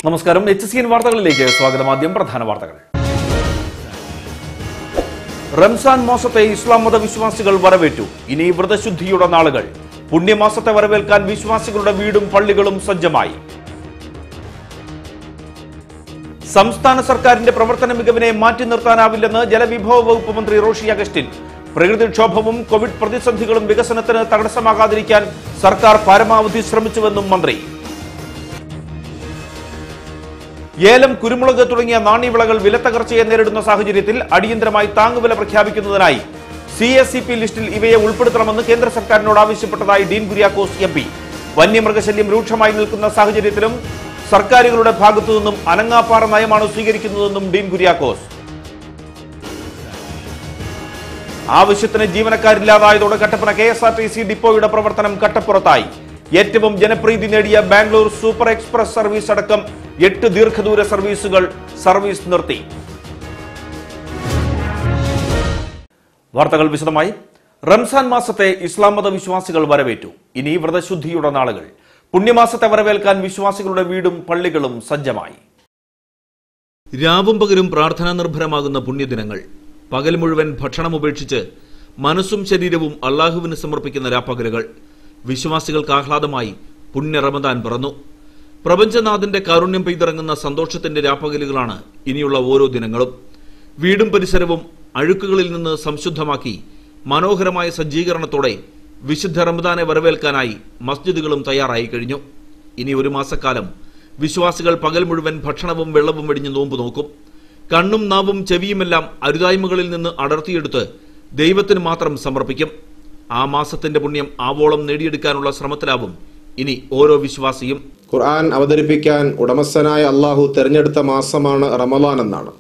നമസ്കാരം H C N വാർത്തകളിലേക്ക് സ്വാഗതം ആദ്യം പ്രധാന വാർത്തകൾ റംസാൻ മാസത്തെ ഇസ്ലാം മത വിശ്വാസികൾ വരവേറ്റു ഇനി വ്രതശുദ്ധിയുടെ നാളുകൾ പുണ്യമാസത്തെ വരവേൽക്കാൻ വിശ്വാസികളുടെ വീടും പള്ളികളും സജ്ജമായി സംസ്ഥാന സർക്കാരിന്റെ പ്രവർത്തന മികവിനെ മാറ്റി നിർത്താനാവില്ലെന്ന് ജലവിഭവ വകുപ്പ് മന്ത്രി റോഷി അഗസ്റ്റിൻ പ്രകൃതിക്ഷോഭവും കോവിഡ് പ്രതിസന്ധികളും വികസനത്തിന് തടസ്സമാകാതിരിക്കാൻ സർക്കാർ പരമാവധി ശ്രമിച്ചുവെന്നും മന്ത്രി ഏലം കുരുമുളക് തുടങ്ങിയ നാണ്യവിളകൾ വിലത്തകർച്ചയെ നേരിടുന്ന സാഹചര്യത്തിൽ അടിയന്തരമായി താങ്ങുവില പ്രഖ്യാപിക്കുന്നതിനായി സി എസ് സി പി ലിസ്റ്റിൽ ഇവയെ ഉൾപ്പെടുത്തണമെന്ന് കേന്ദ്ര സർക്കാരിനോട് ആവശ്യപ്പെട്ടതായി ഡീൻ കുര്യാക്കോസ് എം പി വന്യമൃഗശല്യം രൂക്ഷമായി നിൽക്കുന്ന സാഹചര്യത്തിലും സർക്കാരുകളുടെ ഭാഗത്തു നിന്നും അനങ്ങാപ്പാറ നയമാണ് സ്വീകരിക്കുന്നതെന്നും ഡീൻ കുര്യാക്കോസ് ആവശ്യത്തിന് ജീവനക്കാരില്ലാതായതോടെ Kattappana K S R T C ഡിപ്പോയുടെ പ്രവർത്തനം കട്ടപ്പുറത്തായി ഏറ്റവും ജനപ്രീതി നേടിയ ബാംഗ്ലൂർ സൂപ്പർ എക്സ്പ്രസ് സർവീസ് അടക്കം എട്ട് ദീർഘദൂര സർവീസുകൾ സർവീസ് നിർത്തി വാർത്തകൾ വിശദമായി റംസാൻ മാസത്തെ ഇസ്ലാം മത വിശ്വാസികൾ വരവേറ്റു ഇനി വ്രതശുദ്ധിയുടെ നാളുകൾ പുണ്യമാസത്തെ വരവേൽക്കാൻ വിശ്വാസികളുടെ വീടും പള്ളികളും സജ്ജമായി രാവും പകലും പ്രാർത്ഥനാ നിർഭരമാകുന്ന പുണ്യദിനങ്ങൾ പകൽ മുഴുവൻ ഭക്ഷണം ഉപേക്ഷിച്ച് മനസ്സും ശരീരവും അള്ളാഹുവിന് സമർപ്പിക്കുന്ന രാപ്പകലുകൾ വിശ്വാസികൾക്ക് ആഹ്ലാദമായി പുണ്യ റമദാൻ പിറന്നു പ്രപഞ്ചനാഥന്റെ കാരുണ്യം പെയ്തിറങ്ങുന്ന സന്തോഷത്തിന്റെ രാപ്പകലുകളാണ് ഇനിയുള്ള ഓരോ ദിനങ്ങളും വീടും പരിസരവും അഴുക്കുകളിൽ നിന്ന് സംശുദ്ധമാക്കി മനോഹരമായ സജ്ജീകരണത്തോടെ വിശുദ്ധ റമദാനെ വരവേൽക്കാനായി മസ്ജിദുകളും തയ്യാറായി കഴിഞ്ഞു ഇനി ഒരു മാസക്കാലം വിശ്വാസികൾ പകൽ മുഴുവൻ ഭക്ഷണവും വെള്ളവും വെടിഞ്ഞ് നോമ്പ് നോക്കും കണ്ണും നാവും ചെവിയുമെല്ലാം അരുതായ്മകളിൽ നിന്ന് അടർത്തിയെടുത്ത് ദൈവത്തിന് മാത്രം സമർപ്പിക്കും ആ മാസത്തിന്റെ പുണ്യം ആവോളം നേടിയെടുക്കാനുള്ള ശ്രമത്തിലാവും ഇനി ഓരോ വിശ്വാസിയും ഖുർആൻ അവതരിപ്പിക്കാൻ ഉടമസ്ഥനായ അള്ളാഹു തിരഞ്ഞെടുത്ത മാസമാണ് റമദാൻ എന്നാണ്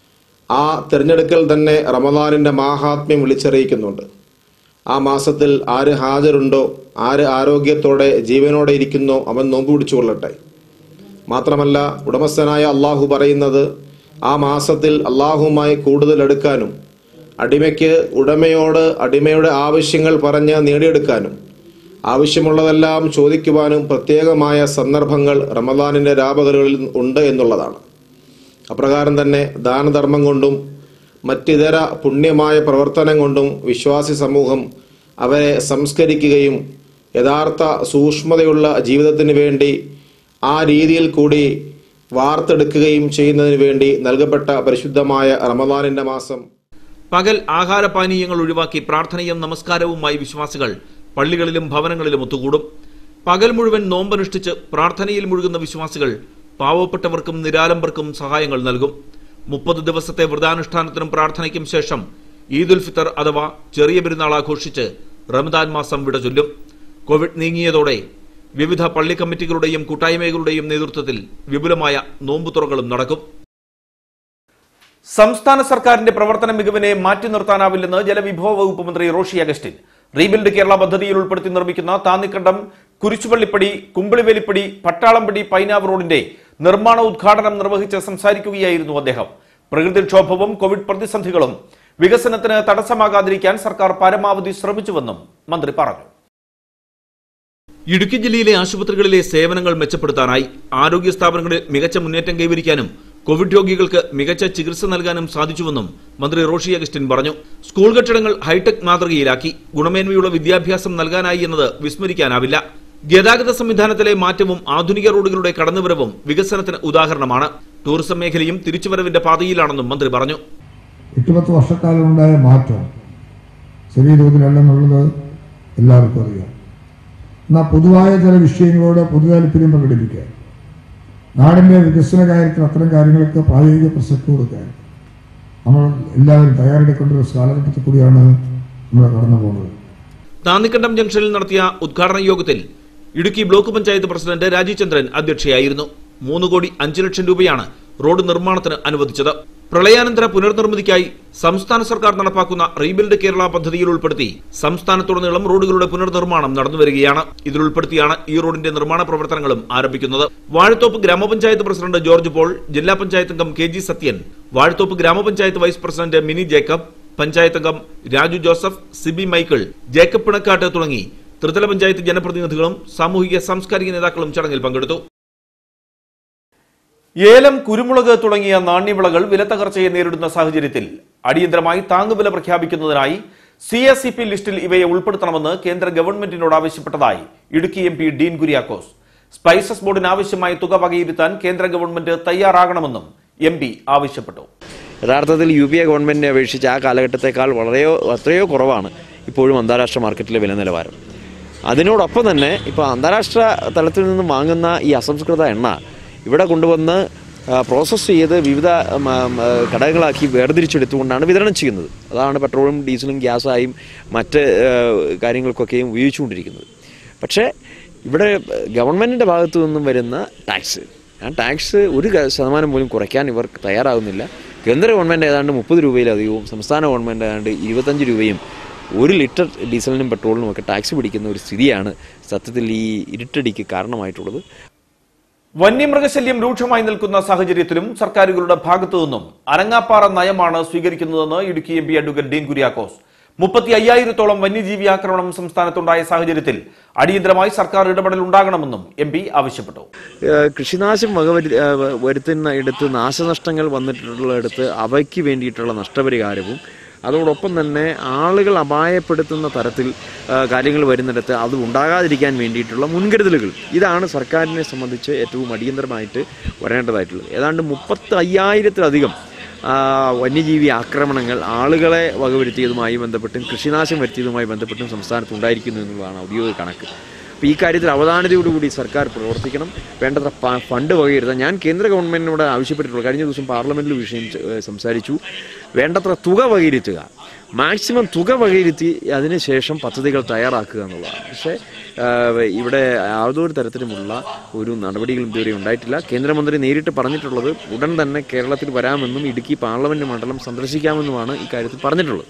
ആ തിരഞ്ഞെടുക്കൽ തന്നെ റമദാനിൻ്റെ മാഹാത്മ്യം വിളിച്ചറിയിക്കുന്നുണ്ട് ആ മാസത്തിൽ ആര് ഹാജരുണ്ടോ ആര് ആരോഗ്യത്തോടെ ജീവനോടെ ഇരിക്കുന്നോ അവൻ നോമ്പ് പിടിച്ചു കൊള്ളട്ടെ മാത്രമല്ല ഉടമസ്ഥനായ അള്ളാഹു പറയുന്നത് ആ മാസത്തിൽ അള്ളാഹുവുമായി കൂടുതൽ എടുക്കാനും അടിമയ്ക്ക് ഉടമയോട് അടിമയുടെ ആവശ്യങ്ങൾ പറഞ്ഞ് നേടിയെടുക്കാനും ആവശ്യമുള്ളതെല്ലാം ചോദിക്കുവാനും പ്രത്യേകമായ സന്ദർഭങ്ങൾ റമദാനിൻ്റെ രാപകലുകളിൽ ഉണ്ട് എന്നുള്ളതാണ് അപ്രകാരം തന്നെ ദാനധർമ്മം കൊണ്ടും മറ്റിതര പുണ്യമായ പ്രവർത്തനം കൊണ്ടും വിശ്വാസി സമൂഹം അവരെ സംസ്കരിക്കുകയും യഥാർത്ഥ സൂക്ഷ്മതയുള്ള ജീവിതത്തിന് വേണ്ടി ആ രീതിയിൽ കൂടി വാർത്തെടുക്കുകയും ചെയ്യുന്നതിന് വേണ്ടി നൽകപ്പെട്ട പരിശുദ്ധമായ റമദാനിൻ്റെ മാസം പകൽ ആഹാരപാനീയങ്ങൾ ഒഴിവാക്കി പ്രാർത്ഥനയും നമസ്കാരവുമായി വിശ്വാസികൾ പള്ളികളിലും ഭവനങ്ങളിലും ഒത്തുകൂടും പകൽ മുഴുവൻ നോമ്പനുഷ്ഠിച്ച് പ്രാർത്ഥനയിൽ മുഴുകുന്ന വിശ്വാസികൾ പാവപ്പെട്ടവർക്കും നിരാലംബർക്കും സഹായങ്ങൾ നൽകും മുപ്പത് ദിവസത്തെ വ്രതാനുഷ്ഠാനത്തിനും പ്രാർത്ഥനയ്ക്കും ശേഷം ഈദുൽ ഫിത്തർ അഥവാ ചെറിയ പെരുന്നാൾ ആഘോഷിച്ച് റമദാൻ മാസം വിട ചൊല്ലും കോവിഡ് നീങ്ങിയതോടെ വിവിധ പള്ളി കമ്മിറ്റികളുടെയും കൂട്ടായ്മകളുടെയും നേതൃത്വത്തിൽ വിപുലമായ നോമ്പുതുറകളും നടക്കും സംസ്ഥാന സർക്കാരിന്റെ പ്രവർത്തന മികവിനെ മാറ്റി നിർത്താനാവില്ലെന്ന് ജലവിഭവ വകുപ്പ് മന്ത്രി റോഷി അഗസ്റ്റിൻ റീബിൽഡ് കേരള പദ്ധതിയിൽ ഉൾപ്പെടുത്തി നിർമ്മിക്കുന്ന താന്നിക്കണ്ടം കുരിശുപള്ളിപ്പടി കുമ്പിളിവേലിപ്പടി പട്ടാളംപടി പൈനാവ് റോഡിന്റെ നിർമ്മാണ ഉദ്ഘാടനം നിർവഹിച്ച് സംസാരിക്കുകയായിരുന്നു അദ്ദേഹം പ്രകൃതിക്ഷോഭവും കോവിഡ് പ്രതിസന്ധികളും വികസനത്തിന് തടസ്സമാകാതിരിക്കാൻ സർക്കാർ പരമാവധി ശ്രമിച്ചുവെന്നും മന്ത്രി പറഞ്ഞു ഇടുക്കി ജില്ലയിലെ ആശുപത്രികളിലെ സേവനങ്ങൾ മെച്ചപ്പെടുത്താനായി ആരോഗ്യ സ്ഥാപനങ്ങളിൽ മികച്ച മുന്നേറ്റം കൈവരിക്കാനും കോവിഡ് രോഗികൾക്ക് മികച്ച ചികിത്സ നൽകാനും സാധിച്ചുവെന്നും മന്ത്രി റോഷി അഗസ്റ്റിൻ പറഞ്ഞു സ്കൂൾ കെട്ടിടങ്ങൾ ഹൈടെക് മാതൃകയിലാക്കി ഗുണമേന്മയുള്ള വിദ്യാഭ്യാസം നൽകാനായി എന്നത് വിസ്മരിക്കാനാവില്ല ഗതാഗത സംവിധാനത്തിലെ മാറ്റവും ആധുനിക റോഡുകളുടെ കടന്നുവരവും വികസനത്തിന് ഉദാഹരണമാണ് ടൂറിസം മേഖലയും തിരിച്ചുവരവിന്റെ പാതയിലാണെന്നും മന്ത്രി പറഞ്ഞു എട്ടുപത്ത് വർഷക്കാലം ഉണ്ടായ മാറ്റം ചെറിയ തോതിലല്ലെന്നുള്ളത് എല്ലാവർക്കും അറിയാം എന്നാൽ പൊതുവായ ചില വിഷയങ്ങളോട് പൊതുതാല്പര്യം പ്രകടിപ്പിക്കാൻ നാടിന്റെ വികസന കാര്യത്തിൽ അത്തരം കാര്യങ്ങൾക്ക് പ്രായോഗിക പ്രസക്തി കൊടുക്കാൻ നമ്മൾ എല്ലാവരും തയ്യാറെടുക്കേണ്ട ഒരു കാലഘട്ടത്തിൽ കൂടിയാണ് നമ്മൾ കടന്നു പോകുന്നത് താന്നിക്കണ്ടം ജംഗ്ഷനിൽ നടത്തിയ ഉദ്ഘാടന യോഗത്തിൽ ഇടുക്കി ബ്ലോക്ക് പഞ്ചായത്ത് പ്രസിഡന്റ് രാജീവ് ചന്ദ്രൻ അധ്യക്ഷയായിരുന്നു മൂന്ന് കോടി അഞ്ചു ലക്ഷം രൂപയാണ് റോഡ് നിർമ്മാണത്തിന് അനുവദിച്ചത് പ്രളയാനന്തര പുനർനിർമ്മിതിക്കായി സംസ്ഥാന സർക്കാർ നടപ്പാക്കുന്ന റീബിൽഡ് കേരള പദ്ധതിയിൽ ഉൾപ്പെടുത്തി സംസ്ഥാനത്തുടനീളം റോഡുകളുടെ പുനർനിർമ്മാണം നടന്നുവരികയാണ് ഇതിലുൾപ്പെടുത്തിയാണ് ഈ റോഡിന്റെ നിർമ്മാണ പ്രവർത്തനങ്ങളും ആരംഭിക്കുന്നത് വാഴത്തോപ്പ് ഗ്രാമപഞ്ചായത്ത് പ്രസിഡന്റ് ജോർജ് പോൾ ജില്ലാ പഞ്ചായത്ത് അംഗം കെ ജി സത്യൻ വാഴത്തോപ്പ് ഗ്രാമപഞ്ചായത്ത് വൈസ് പ്രസിഡന്റ് മിനി ജേക്കബ് പഞ്ചായത്ത് അംഗം രാജു ജോസഫ് സിബി മൈക്കിൾ ജേക്കബ് പിണക്കാട്ട് തുടങ്ങി ത്രിതല പഞ്ചായത്ത് ജനപ്രതിനിധികളും സാമൂഹിക സാംസ്കാരിക നേതാക്കളും ചടങ്ങിൽ പങ്കെടുത്തു ഏലം കുരുമുളക് തുടങ്ങിയ നാണ്യവിളകൾ വിലത്തകർച്ചയെ നേരിടുന്ന സാഹചര്യത്തിൽ അടിയന്തരമായി താങ്ങുവില പ്രഖ്യാപിക്കുന്നതിനായി സി എസ് സി പി ലിസ്റ്റിൽ ഇവയെ ഉൾപ്പെടുത്തണമെന്ന് കേന്ദ്ര ഗവൺമെന്റിനോട് ആവശ്യപ്പെട്ടതായി Idukki M P Dean Kuriakose spices ബോർഡിന് ആവശ്യമായ തുക വകയിരുത്താൻ കേന്ദ്ര ഗവൺമെന്റ് തയ്യാറാകണമെന്നും എം പി ആവശ്യപ്പെട്ടു യഥാർത്ഥത്തിൽ യു പി എ ഗവൺമെൻറ്റിനെ അപേക്ഷിച്ച് ആ കാലഘട്ടത്തേക്കാൾ വളരെയോ എത്രയോ കുറവാണ് ഇപ്പോഴും അന്താരാഷ്ട്ര മാർക്കറ്റിലെ വില നിലവാരം അതിനോടൊപ്പം തന്നെ ഇപ്പോൾ അന്താരാഷ്ട്ര തലത്തിൽ നിന്ന് വാങ്ങുന്ന ഈ അസംസ്കൃത എണ്ണ ഇവിടെ കൊണ്ടുവന്ന് പ്രോസസ്സ് ചെയ്ത് വിവിധ ഉം, ഉം, ഘടകങ്ങളാക്കി വേർതിരിച്ചെടുത്തുകൊണ്ടാണ് വിതരണം ചെയ്യുന്നത് അതാണ് പെട്രോളും ഡീസലും ഗ്യാസായും മറ്റ് ഏഹ്, കാര്യങ്ങൾക്കൊക്കെയും ഉപയോഗിച്ചുകൊണ്ടിരിക്കുന്നത് പക്ഷേ ഇവിടെ ഗവൺമെൻറ്റിൻ്റെ ഭാഗത്തു നിന്നും വരുന്ന ടാക്സ് ആ ടാക്സ് ഒരു ക- ശതമാനം പോലും കുറയ്ക്കാൻ ഇവർ തയ്യാറാകുന്നില്ല കേന്ദ്ര ഗവൺമെൻറ് ഏതാണ്ട് മുപ്പത് രൂപയിലധികവും സംസ്ഥാന ഗവൺമെൻറ് ഏതാണ്ട് ഇരുപത്തഞ്ച് രൂപയും ഒരു ലിറ്റർ ഡീസലിനും പെട്രോളിനും ഒക്കെ ടാക്സ് പിടിക്കുന്ന ഒരു സ്ഥിതിയാണ് സത്യത്തിൽ ഈ ഇരുട്ടടിക്ക് കാരണമായിട്ടുള്ളത് വന്യമൃഗശല്യം രൂക്ഷമായി നിൽക്കുന്ന സാഹചര്യത്തിലും സർക്കാരുകളുടെ ഭാഗത്തു നിന്നും അനങ്ങാപ്പാറ നയമാണ് സ്വീകരിക്കുന്നതെന്ന് Idukki M P advocate Dean Kuriakose മുപ്പത്തി അയ്യായിരത്തോളം വന്യജീവി ആക്രമണം സംസ്ഥാനത്തുണ്ടായ സാഹചര്യത്തിൽ അടിയന്തരമായി സർക്കാർ ഇടപെടൽ ഉണ്ടാകണമെന്നും എം പി ആവശ്യപ്പെട്ടു ഏഹ് കൃഷിനാശം വകവരു ഏഹ് വരുത്തുന്ന ഇടത്ത് നാശനഷ്ടങ്ങൾ വന്നിട്ടുള്ളിടത്ത് അവയ്ക്ക് വേണ്ടിയിട്ടുള്ള നഷ്ടപരിഹാരവും അതോടൊപ്പം തന്നെ ആളുകൾ അപായപ്പെടുത്തുന്ന തരത്തിൽ ഏഹ് കാര്യങ്ങൾ വരുന്നിടത്ത് അത് ഉണ്ടാകാതിരിക്കാൻ വേണ്ടിയിട്ടുള്ള മുൻകരുതലുകൾ ഇതാണ് സർക്കാരിനെ സംബന്ധിച്ച് ഏറ്റവും അടിയന്തരമായിട്ട് വരേണ്ടതായിട്ടുള്ളത് ഏതാണ്ട് മുപ്പത്തി അയ്യായിരത്തിലധികം ആ, വന്യജീവി ആക്രമണങ്ങൾ ആളുകളെ വകവരുത്തിയതുമായി ബന്ധപ്പെട്ടും കൃഷിനാശം വരുത്തിയതുമായി ബന്ധപ്പെട്ടും സംസ്ഥാനത്ത് ഉണ്ടായിരിക്കുന്നു എന്നുള്ളതാണ് ഔദ്യോഗിക കണക്ക് അപ്പോൾ ഈ കാര്യത്തിൽ അവധാനതയോടുകൂടി സർക്കാർ പ്രവർത്തിക്കണം വേണ്ടത്ര പ- ഫണ്ട് വകയിരുത്താൻ ഞാൻ കേന്ദ്ര ഗവൺമെൻറ്റിനോട് ആവശ്യപ്പെട്ടിട്ടുള്ളൂ കഴിഞ്ഞ ദിവസം പാർലമെൻറ്റിൽ വിഷയം ച- ഏഹ് സംസാരിച്ചു വേണ്ടത്ര തുക വകയിരുത്തുക മാക്സിമം തുക വകയിരുത്തി അതിനുശേഷം പദ്ധതികൾ തയ്യാറാക്കുക എന്നുള്ളതാണ് പക്ഷേ ആഹ് ഇവിടെ യാതൊരു തരത്തിലുമുള്ള ഒരു നടപടികളും ഇതുവരെ ഉണ്ടായിട്ടില്ല കേന്ദ്രമന്ത്രി നേരിട്ട് പറഞ്ഞിട്ടുള്ളത് ഉടൻ തന്നെ കേരളത്തിൽ വരാമെന്നും ഇടുക്കി പാർലമെന്റ് മണ്ഡലം സന്ദർശിക്കാമെന്നുമാണ് ഇക്കാര്യത്തിൽ പറഞ്ഞിട്ടുള്ളത്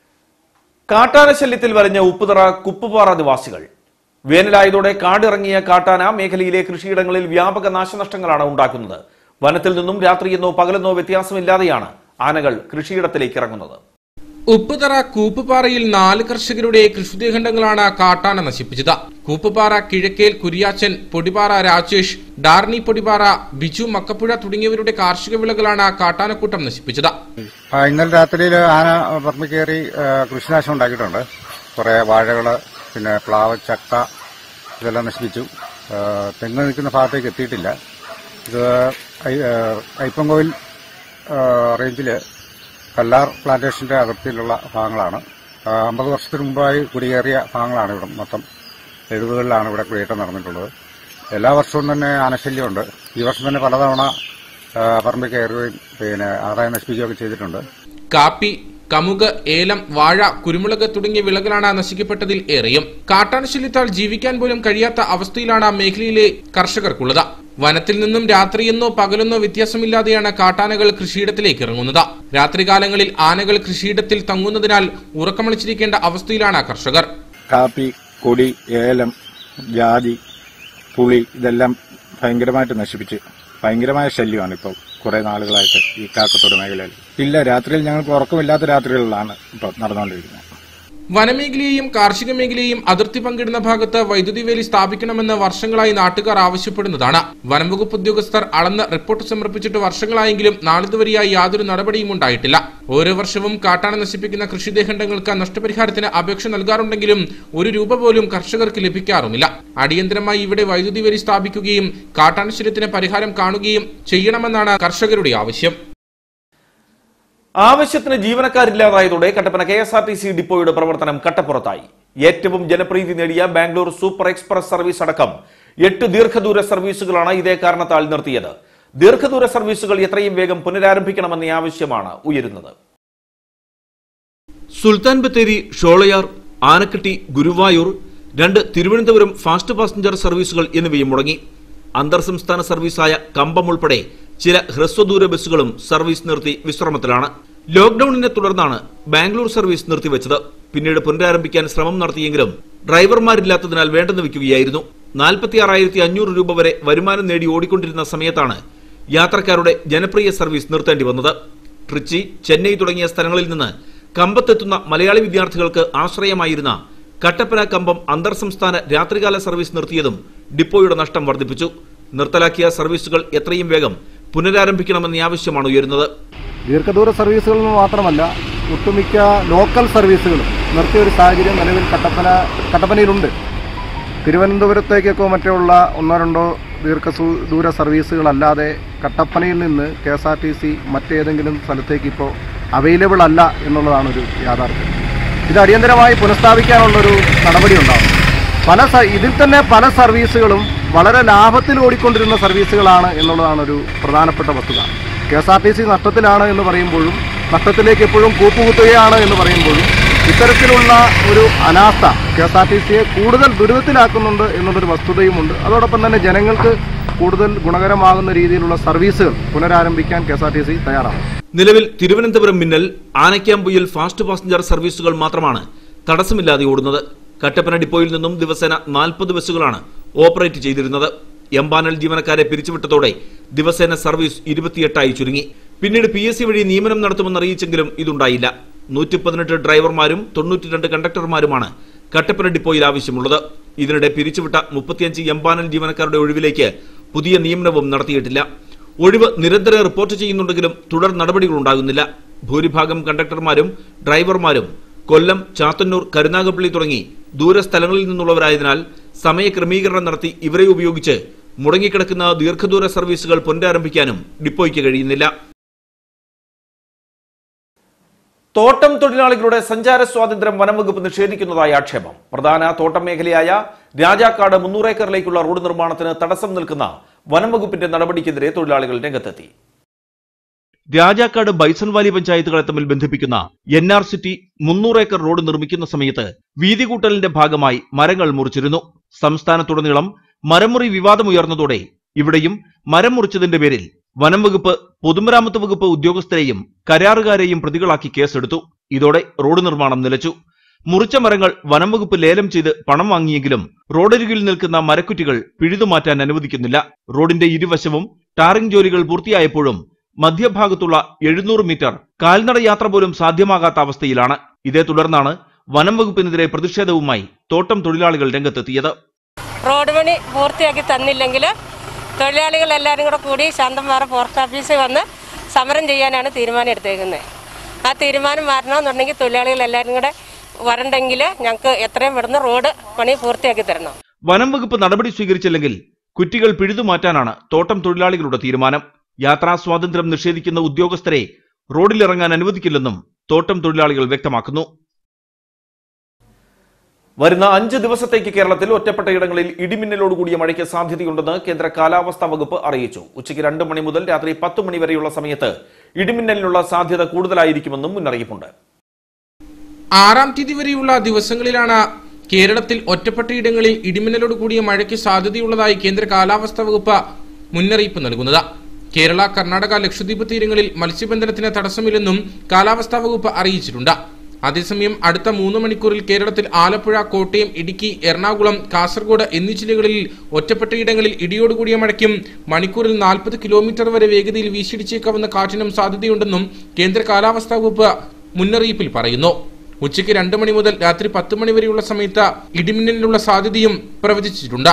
കാട്ടാന ശല്യത്തിൽ വരഞ്ഞ ഉപ്പുതറ കുപ്പുപാറ നിവാസികൾ വേനലായതോടെ കാടിറങ്ങിയ കാട്ടാന മേഖലയിലെ കൃഷിയിടങ്ങളിൽ വ്യാപക നാശനഷ്ടങ്ങളാണ് ഉണ്ടാക്കുന്നത് വനത്തിൽ നിന്നും രാത്രിയെന്നോ പകലെന്നോ വ്യത്യാസമില്ലാതെയാണ് ആനകൾ കൃഷിയിടത്തിലേക്ക് ഇറങ്ങുന്നത് ഉപ്പുതറ കൂപ്പുപാറയിൽ നാല് കർഷകരുടെ കൃഷിദേഖണ്ഡങ്ങളാണ് കാട്ടാന നശിപ്പിച്ചത് കൂപ്പുപാറ കിഴക്കേൽ കുരിയാച്ചൻ പൊടിപാറ രാജേഷ് ഡാർണി പൊടിപാറ ബിജു മക്കപ്പുഴ തുടങ്ങിയവരുടെ കാർഷിക വിളകളാണ് കാട്ടാനക്കൂട്ടം നശിപ്പിച്ചത് ആ, ഇന്നലെ രാത്രിയിൽ ആന പറമ്പ് കയറി ആ, കൃഷിനാശം ഉണ്ടാക്കിയിട്ടുണ്ട് കുറേ വാഴകൾ പിന്നെ പ്ലാവ് ചക്ക ഇതെല്ലാം നശിപ്പിച്ചു ആ, തെങ്ങ് നിൽക്കുന്ന ഭാഗത്തേക്ക് എത്തിയിട്ടില്ല ഇത് ഐ- ആ, ഐപ്പൻകോവിൽ റേഞ്ചിൽ കല്ലാർ പ്ലാന്റേഷന്റെ അതിർത്തിയിലുള്ള ഭാഗങ്ങളാണ് ആ, അമ്പത് വർഷത്തിന് മുമ്പായി കുടിയേറിയ ഭാഗങ്ങളാണ് ഇവിടെ മൊത്തം എഴുപതുകളിലാണ് ഇവിടെ കുടിയേറ്റം നടന്നിട്ടുള്ളത് എല്ലാ വർഷവും തന്നെ ആനശല്യമുണ്ട് ഈ വർഷം തന്നെ പലതവണ ആ, പറമ്പിൽ കയറുകയും പിന്നെ ആദായം നശിപ്പിക്കുകയൊക്കെ ചെയ്തിട്ടുണ്ട് കാപ്പി കമുക് ഏലം വാഴ കുരുമുളക് തുടങ്ങിയ വിളകളാണ് നശിക്കപ്പെട്ടതിൽ ഏറെയും കാട്ടാനശല്യത്താൽ ജീവിക്കാൻ പോലും കഴിയാത്ത അവസ്ഥയിലാണ് മേഖലയിലെ കർഷകർക്കുള്ളത് വനത്തിൽ നിന്നും രാത്രിയെന്നോ പകലെന്നോ വ്യത്യാസമില്ലാതെയാണ് കാട്ടാനകൾ കൃഷിയിടത്തിലേക്ക് ഇറങ്ങുന്നത് രാത്രികാലങ്ങളിൽ ആനകൾ കൃഷിയിടത്തിൽ തങ്ങുന്നതിനാൽ ഉറക്കമളിച്ചിരിക്കേണ്ട അവസ്ഥയിലാണ് കർഷകർ കാപ്പി കൊടി ഏലം ജാതി പുളി ഇതെല്ലാം ഭയങ്കരമായിട്ട് നശിപ്പിച്ച് ഭയങ്കരമായ ശല്യമാണ് ഇപ്പോൾ കുറെ നാളുകളായിട്ട് ഈ കാക്കത്തോട് മേഖലയിൽ ഇല്ല രാത്രിയിൽ ഞങ്ങൾക്ക് ഉറക്കമില്ലാത്ത രാത്രികളിലാണ് ഇപ്പോൾ നടന്നുകൊണ്ടിരിക്കുന്നത് വനമേഖലയെയും കാർഷിക മേഖലയെയും അതിർത്തി പങ്കിടുന്ന ഭാഗത്ത് വൈദ്യുതി വേലി സ്ഥാപിക്കണമെന്ന് വർഷങ്ങളായി നാട്ടുകാർ ആവശ്യപ്പെടുന്നതാണ് വനംവകുപ്പ് ഉദ്യോഗസ്ഥർ അളന്ന് റിപ്പോർട്ട് സമർപ്പിച്ചിട്ട് വർഷങ്ങളായെങ്കിലും നാളിതുവരെയായി യാതൊരു നടപടിയും ഉണ്ടായിട്ടില്ല ഓരോ വർഷവും കാട്ടാന നശിപ്പിക്കുന്ന കൃഷിദേഖണ്ഡങ്ങൾക്ക് നഷ്ടപരിഹാരത്തിന് അപേക്ഷ നൽകാറുണ്ടെങ്കിലും ഒരു രൂപ പോലും കർഷകർക്ക് ലഭിക്കാറുമില്ല അടിയന്തരമായി ഇവിടെ വൈദ്യുതി വേലി സ്ഥാപിക്കുകയും കാട്ടാനശല്യത്തിന് പരിഹാരം കാണുകയും ചെയ്യണമെന്നാണ് കർഷകരുടെ ആവശ്യം ആവശ്യത്തിന് ജീവനക്കാരില്ലാതായതോടെ Kattappana K S R T C ഡിപ്പോയുടെ പ്രവർത്തനം കട്ടപ്പുറത്തായി ഏറ്റവും ജനപ്രീതി നേടിയ ബാംഗ്ലൂർ സൂപ്പർ എക്സ്പ്രസ് സർവീസ് അടക്കം എട്ട് ദീർഘദൂര സർവീസുകളാണ് ഇതേ കാരണത്താൽ നിർത്തിയത് ദീർഘദൂര സർവീസുകൾ എത്രയും വേഗം പുനരാരംഭിക്കണമെന്ന ആവശ്യമാണ് ഉയരുന്നത് സുൽത്താൻ ബത്തേരി ഷോളയാർ ആനക്കട്ടി ഗുരുവായൂർ രണ്ട് തിരുവനന്തപുരം ഫാസ്റ്റ് പാസഞ്ചർ സർവീസുകൾ എന്നിവയും മുടങ്ങി അന്തർ സംസ്ഥാന സർവീസായ കമ്പം ഉൾപ്പെടെ ചില ഹ്രസ്വദൂര ബസ്സുകളും സർവീസ് നിർത്തി വിശ്രമത്തിലാണ് ലോക്ഡൌണിനെ തുടർന്നാണ് ബാംഗ്ലൂർ സർവീസ് നിർത്തിവെച്ചത് പിന്നീട് പുനരാരംഭിക്കാൻ ശ്രമം നടത്തിയെങ്കിലും ഡ്രൈവർമാരില്ലാത്തതിനാൽ വേണ്ടെന്ന് വെക്കുകയായിരുന്നു നാൽപ്പത്തിയാറായിരത്തി അഞ്ഞൂറ് രൂപ വരെ വരുമാനം നേടി ഓടിക്കൊണ്ടിരുന്ന സമയത്താണ് യാത്രക്കാരുടെ ജനപ്രിയ സർവീസ് നിർത്തേണ്ടി വന്നത് ട്രിച്ചി ചെന്നൈ തുടങ്ങിയ സ്ഥലങ്ങളിൽ നിന്ന് കമ്പത്തെത്തുന്ന മലയാളി വിദ്യാർത്ഥികൾക്ക് ആശ്രയമായിരുന്ന കട്ടപ്പന കമ്പം അന്തർ സംസ്ഥാന രാത്രികാല സർവീസ് നിർത്തിയതും ഡിപ്പോയുടെ നഷ്ടം വർദ്ധിപ്പിച്ചു നിർത്തലാക്കിയ സർവീസുകൾ എത്രയും വേഗം പുനരാരംഭിക്കണമെന്ന ആവശ്യമാണ് ഉയരുന്നത് ദീർഘദൂര സർവീസുകളിൽ നിന്ന് മാത്രമല്ല ഒട്ടുമിക്ക ലോക്കൽ സർവീസുകളും നിർത്തിയ ഒരു സാഹചര്യം നിലവിൽ കട്ടപ്പന കട്ടപ്പനയിലുണ്ട് തിരുവനന്തപുരത്തേക്കൊക്കെ മറ്റുള്ള ഒന്നോ രണ്ടോ ദീർഘ സു- ദൂര സർവീസുകളല്ലാതെ കട്ടപ്പനയിൽ നിന്ന് K S R T C മറ്റേതെങ്കിലും സ്ഥലത്തേക്ക് ഇപ്പോൾ അവൈലബിൾ അല്ല എന്നുള്ളതാണ് ഒരു യാഥാർത്ഥ്യം ഇത് അടിയന്തരമായി പുനഃസ്ഥാപിക്കാനുള്ളൊരു നടപടി ഉണ്ടാവും പല സ- ഇതിൽ തന്നെ പല സർവീസുകളും വളരെ ലാഭത്തിൽ ഓടിക്കൊണ്ടിരുന്ന സർവീസുകളാണ് എന്നുള്ളതാണ് ഒരു പ്രധാനപ്പെട്ട വസ്തുത K S R T C നഷ്ടത്തിലാണ് എന്ന് പറയുമ്പോഴും നഷ്ടത്തിലേക്ക് എപ്പോഴും കൂപ്പുകുത്തുകയാണ് എന്ന് പറയുമ്പോഴും ഇത്തരത്തിലുള്ള ഒരു അനാസ്ഥ കെ എസ് ആർ ടി സിയെ കൂടുതൽ ദുരിതത്തിലാക്കുന്നുണ്ട് എന്നുള്ളൊരു വസ്തുതയുമുണ്ട് അതോടൊപ്പം തന്നെ ജനങ്ങൾക്ക് കൂടുതൽ ഗുണകരമാകുന്ന രീതിയിലുള്ള സർവീസുകൾ പുനരാരംഭിക്കാൻ K S R T C തയ്യാറാണ് നിലവിൽ തിരുവനന്തപുരം മിന്നൽ ആനക്കാമ്പുയിൽ ഫാസ്റ്റ് പാസഞ്ചർ സർവീസുകൾ മാത്രമാണ് തടസ്സമില്ലാതെ ഓടുന്നത് കട്ടപ്പന ഡിപ്പോയിൽ നിന്നും ദിവസേന നാൽപ്പത് ബസ്സുകളാണ് ഓപ്പറേറ്റ് ചെയ്തിരുന്നത് എംപാനൽ ജീവനക്കാരെ പിരിച്ചുവിട്ടതോടെ ദിവസേന സർവീസ് ഇരുപത്തിയെട്ടായി ചുരുങ്ങി പിന്നീട് പി എസ് സി വഴി നിയമനം നടത്തുമെന്ന് അറിയിച്ചെങ്കിലും ഇതുണ്ടായില്ല നൂറ്റി പതിനെട്ട് ഡ്രൈവർമാരും തൊണ്ണൂറ്റിരണ്ട് കണ്ടക്ടർമാരുമാണ് കട്ടപ്പന ഡിപ്പോയിൽ ആവശ്യമുള്ളത് ഇതിനിടെ പിരിച്ചുവിട്ട മുപ്പത്തിയഞ്ച് എംപാനൽ ജീവനക്കാരുടെ ഒഴിവിലേക്ക് പുതിയ നിയമനവും നടത്തിയിട്ടില്ല ഒഴിവ് നിരന്തരം റിപ്പോർട്ട് ചെയ്യുന്നുണ്ടെങ്കിലും തുടർ നടപടികളുണ്ടാകുന്നില്ല ഭൂരിഭാഗം കണ്ടക്ടർമാരും ഡ്രൈവർമാരും കൊല്ലം ചാത്തന്നൂർ കരുനാഗപ്പള്ളി തുടങ്ങി ദൂരസ്ഥലങ്ങളിൽ നിന്നുള്ളവരായതിനാൽ സമയക്രമീകരണം നടത്തി ഇവരെ ഉപയോഗിച്ച് മുടങ്ങിക്കിടക്കുന്ന ദീർഘദൂര സർവീസുകൾ പുനരാരംഭിക്കാനും ഡിപ്പോയ്ക്ക് കഴിയുന്നില്ല തോട്ടം തൊഴിലാളികളുടെ സഞ്ചാര സ്വാതന്ത്ര്യം വനംവകുപ്പ് നിഷേധിക്കുന്നതായി ആക്ഷേപം പ്രധാന തോട്ടം മേഖലയായ രാജാക്കാട് മുന്നൂറ് ഏക്കറിലേക്കുള്ള റോഡ് നിർമ്മാണത്തിന് തടസ്സം നിൽക്കുന്ന വനംവകുപ്പിന്റെ നടപടിക്കെതിരെ തൊഴിലാളികൾ രംഗത്തെത്തി രാജാക്കാട് ബൈസൺ വാലി പഞ്ചായത്തുകളെ തമ്മിൽ ബന്ധിപ്പിക്കുന്ന എൻ ആർ സിറ്റി മുന്നൂറ് ഏക്കർ റോഡ് നിർമ്മിക്കുന്ന സമയത്ത് വീതി കൂട്ടലിന്റെ ഭാഗമായി മരങ്ങൾ മുറിച്ചിരുന്നു സംസ്ഥാനത്തുടനീളം മരമുറി വിവാദമുയർന്നതോടെ ഇവിടെയും മരം മുറിച്ചതിന്റെ പേരിൽ വനം വകുപ്പ് പൊതുമരാമത്ത് വകുപ്പ് ഉദ്യോഗസ്ഥരെയും കരാറുകാരെയും പ്രതികളാക്കി കേസെടുത്തു ഇതോടെ റോഡ് നിർമ്മാണം നിലച്ചു മുറിച്ച മരങ്ങൾ വനം വകുപ്പ് ലേലം ചെയ്ത് പണം വാങ്ങിയെങ്കിലും റോഡരികിൽ നിൽക്കുന്ന മരക്കുറ്റികൾ പിഴുതുമാറ്റാൻ അനുവദിക്കുന്നില്ല റോഡിന്റെ ഇരുവശവും ടാറിംഗ് ജോലികൾ പൂർത്തിയായപ്പോഴും മധ്യഭാഗത്തുള്ള എഴുന്നൂറ് മീറ്റർ കാൽനട യാത്ര പോലും സാധ്യമാകാത്ത അവസ്ഥയിലാണ് ഇതേ തുടർന്നാണ് വനം വകുപ്പിനെതിരെ പ്രതിഷേധവുമായി തോട്ടം തൊഴിലാളികൾ രംഗത്തെത്തിയത് റോഡ് പണി പൂർത്തിയാക്കി തന്നില്ലെങ്കിൽ തൊഴിലാളികൾ എല്ലാവരും കൂടെ കൂടി ശാന്തംപാറ പോസ്റ്റ് ഓഫീസിൽ വന്ന് സമരം ചെയ്യാനാണ് തീരുമാനം എടുത്തേക്കുന്നത് ആ തീരുമാനം മാറണമെന്നുണ്ടെങ്കിൽ തൊഴിലാളികൾ എല്ലാവരും കൂടെ വരണ്ടെങ്കിൽ ഞങ്ങൾക്ക് എത്രയും പെടുന്ന റോഡ് പണി പൂർത്തിയാക്കി തരണം വനം വകുപ്പ് നടപടി സ്വീകരിച്ചില്ലെങ്കിൽ കുറ്റികൾ പിഴുതുമാറ്റാനാണ് തോട്ടം തൊഴിലാളികളുടെ തീരുമാനം യാത്രാ സ്വാതന്ത്ര്യം നിഷേധിക്കുന്ന ഉദ്യോഗസ്ഥരെ റോഡിലിറങ്ങാൻ അനുവദിക്കില്ലെന്നും തോട്ടം തൊഴിലാളികൾ വ്യക്തമാക്കുന്നു വരുന്ന അഞ്ച് ദിവസത്തേക്ക് കേരളത്തിൽ ഒറ്റപ്പെട്ട ഇടങ്ങളിൽ ഇടിമിന്നലോടുകൂടിയ മഴയ്ക്ക് സാധ്യതയുണ്ടെന്ന് കേന്ദ്ര കാലാവസ്ഥാ വകുപ്പ് അറിയിച്ചു ഉച്ചയ്ക്ക് രണ്ട് മണി മുതൽ രാത്രി പത്ത് മണി വരെയുള്ള സമയത്ത് ഇടിമിന്നലിനുള്ള സാധ്യത കൂടുതലായിരിക്കുമെന്നും മുന്നറിയിപ്പുണ്ട് ആറാം തീയതി വരെയുള്ള ദിവസങ്ങളിലാണ് കേരളത്തിൽ ഒറ്റപ്പെട്ടയിടങ്ങളിൽ ഇടിമിന്നലോട് കൂടിയ മഴയ്ക്ക് സാധ്യതയുള്ളതായി കേന്ദ്ര കാലാവസ്ഥാ വകുപ്പ് മുന്നറിയിപ്പ് നൽകുന്നത് കേരള കർണാടക ലക്ഷദ്വീപ് തീരങ്ങളിൽ മത്സ്യബന്ധനത്തിന് തടസ്സമില്ലെന്നും കാലാവസ്ഥാ വകുപ്പ് അറിയിച്ചിട്ടുണ്ട് അതേസമയം അടുത്ത മൂന്ന് മണിക്കൂറിൽ കേരളത്തിൽ ആലപ്പുഴ കോട്ടയം ഇടുക്കി എറണാകുളം കാസർഗോഡ് എന്നീ ജില്ലകളിൽ ഒറ്റപ്പെട്ടയിടങ്ങളിൽ ഇടിയോടുകൂടിയ മഴയ്ക്കും മണിക്കൂറിൽ നാൽപ്പത് കിലോമീറ്റർ വരെ വേഗതയിൽ വീശിടിച്ചേക്കാവുന്ന കാറ്റിനും സാധ്യതയുണ്ടെന്നും കേന്ദ്ര കാലാവസ്ഥാ വകുപ്പ് മുന്നറിയിപ്പിൽ പറയുന്നു ഉച്ചയ്ക്ക് രണ്ട് മണി മുതൽ രാത്രി പത്ത് മണി വരെയുള്ള സമയത്ത് ഇടിമിന്നലിനുള്ള സാധ്യതയും പ്രവചിച്ചിട്ടുണ്ട്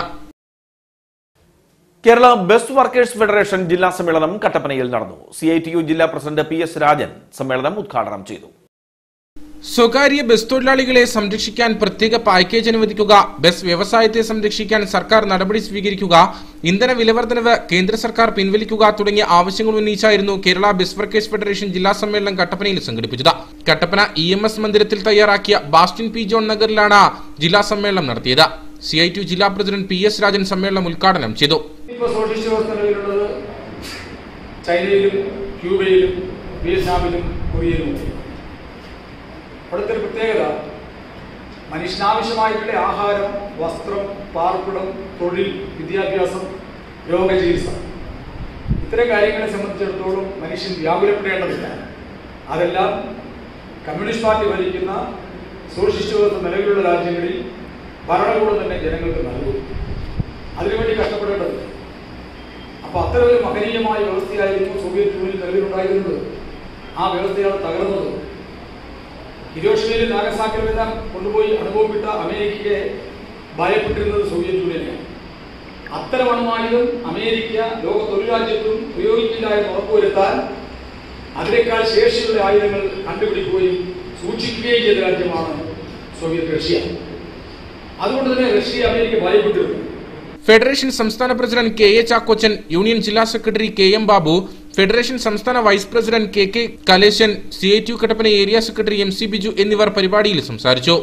കേരള ബസ് വർക്കേഴ്സ് ഫെഡറേഷൻ ജില്ലാ സമ്മേളനം കട്ടപ്പനയിൽ നടന്നു സി ഐ ടി യു ജില്ലാ പ്രസിഡന്റ് പി എസ് രാജൻ സമ്മേളനം ഉദ്ഘാടനം ചെയ്തു സ്വകാര്യ ബസ് തൊഴിലാളികളെ സംരക്ഷിക്കാൻ പ്രത്യേക പാക്കേജ് അനുവദിക്കുക ബസ് വ്യവസായത്തെ സംരക്ഷിക്കാൻ സർക്കാർ നടപടി സ്വീകരിക്കുക ഇന്ധന വിലവർദ്ധനവ് കേന്ദ്ര സർക്കാർ പിൻവലിക്കുക തുടങ്ങിയ ആവശ്യങ്ങൾ ഉന്നയിച്ചായിരുന്നു കേരള ബസ് വർക്കേഴ്സ് ഫെഡറേഷൻ ജില്ലാ സമ്മേളനം കട്ടപ്പനയിൽ സംഘടിപ്പിച്ചത് കട്ടപ്പന ഇ എം എസ് മന്ദിരത്തിൽ തയ്യാറാക്കിയ ബാസ്റ്റിൻ പി ജോൺ നഗറിലാണ് ജില്ലാ സമ്മേളനം നടത്തിയത് സി ഐ ടി ജില്ലാ പ്രസിഡന്റ് പി എസ് രാജൻ സമ്മേളനം ഉദ്ഘാടനം ചെയ്തു ഇപ്പോൾ സോഷ്യലിസ്റ്റ് വ്യവസ്ഥ നിലവിലുള്ളത് ചൈനയിലും ക്യൂബയിലും വിയറ്റ്നാമിലും കൊറിയയിലും ഒക്കെ അവിടുത്തെ ഒരു പ്രത്യേകത മനുഷ്യനാവശ്യമായിട്ടുള്ള ആഹാരം വസ്ത്രം പാർപ്പിടം തൊഴിൽ വിദ്യാഭ്യാസം രോഗചികിത്സ ഇത്തരം കാര്യങ്ങളെ സംബന്ധിച്ചിടത്തോളം മനുഷ്യൻ വ്യാകുലപ്പെടേണ്ടതില്ല അതെല്ലാം കമ്മ്യൂണിസ്റ്റ് പാർട്ടി ഭരിക്കുന്ന സോഷ്യലിസ്റ്റ് വ്യവസ്ഥ നിലവിലുള്ള രാജ്യങ്ങളിൽ ഭരണകൂടം തന്നെ ജനങ്ങൾക്ക് നൽകും അതിനുവേണ്ടി കഷ്ടപ്പെടേണ്ടത് അപ്പൊ അത്തരം ഒരു മഹനീയമായ വ്യവസ്ഥയായിരുന്നു സോവിയറ്റ് യൂണിയൻ നിലവിലുണ്ടായിരുന്നത് ആ വ്യവസ്ഥയാണ് തകർന്നത് ഹിരോഷിമയിലും നാഗസാക്കിലും എല്ലാം കൊണ്ടുപോയി അനുഭവപ്പെട്ട അമേരിക്കയെ ഭയപ്പെട്ടിരുന്നത് സോവിയറ്റ് യൂണിയനെയാണ് അത്തരം അണുമായുധം അമേരിക്ക ലോക തൊഴിലാജ്യത്തും ഉപയോഗിക്കില്ല എന്ന് ഉറപ്പുവരുത്താൻ അതിനേക്കാൾ ശേഷിയുള്ള ആയുധങ്ങൾ കണ്ടുപിടിക്കുകയും സൂക്ഷിക്കുകയും ചെയ്ത രാജ്യമാണ് സോവിയറ്റ് റഷ്യ അതുകൊണ്ട് തന്നെ റഷ്യ അമേരിക്ക ഭയപ്പെട്ടിരുന്നു ഫെഡറേഷൻ സംസ്ഥാന president K A Chackochan union ജില്ലാ secretary K M Babu federation സംസ്ഥാന vice president K K Kaleshan C I T Kattappana area secretary M C Biju എന്നിവർ പരിപാടിയിൽ സംസാരിച്ചു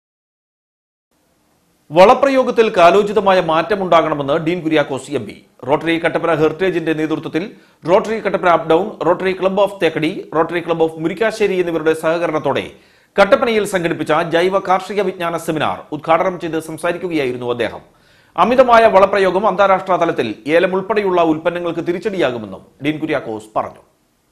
വളപ്രയോഗത്തിൽ കാലോചിതമായ മാറ്റമുണ്ടാകണമെന്ന് Dean Kuriakose M P Rotary Kattappana ഹെറിറ്റേജിന്റെ നേതൃത്വത്തിൽ Rotary Kattappana up down Rotary club of Thekkady Rotary club of Murickassery എന്നിവരുടെ സഹകരണത്തോടെ കട്ടപ്പനയിൽ സംഘടിപ്പിച്ച ജൈവ കാർഷിക വിജ്ഞാന സെമിനാർ ഉദ്ഘാടനം ചെയ്ത് സംസാരിക്കുകയായിരുന്നു അദ്ദേഹം അമിതമായ വളപ്രയോഗം അന്താരാഷ്ട്ര തലത്തിൽ ഏലം ഉൾപ്പെടെയുള്ള ഉൽപ്പന്നങ്ങൾക്ക് തിരിച്ചടിയാകുമെന്നും ഡീൻ കുര്യാക്കോസ് പറഞ്ഞു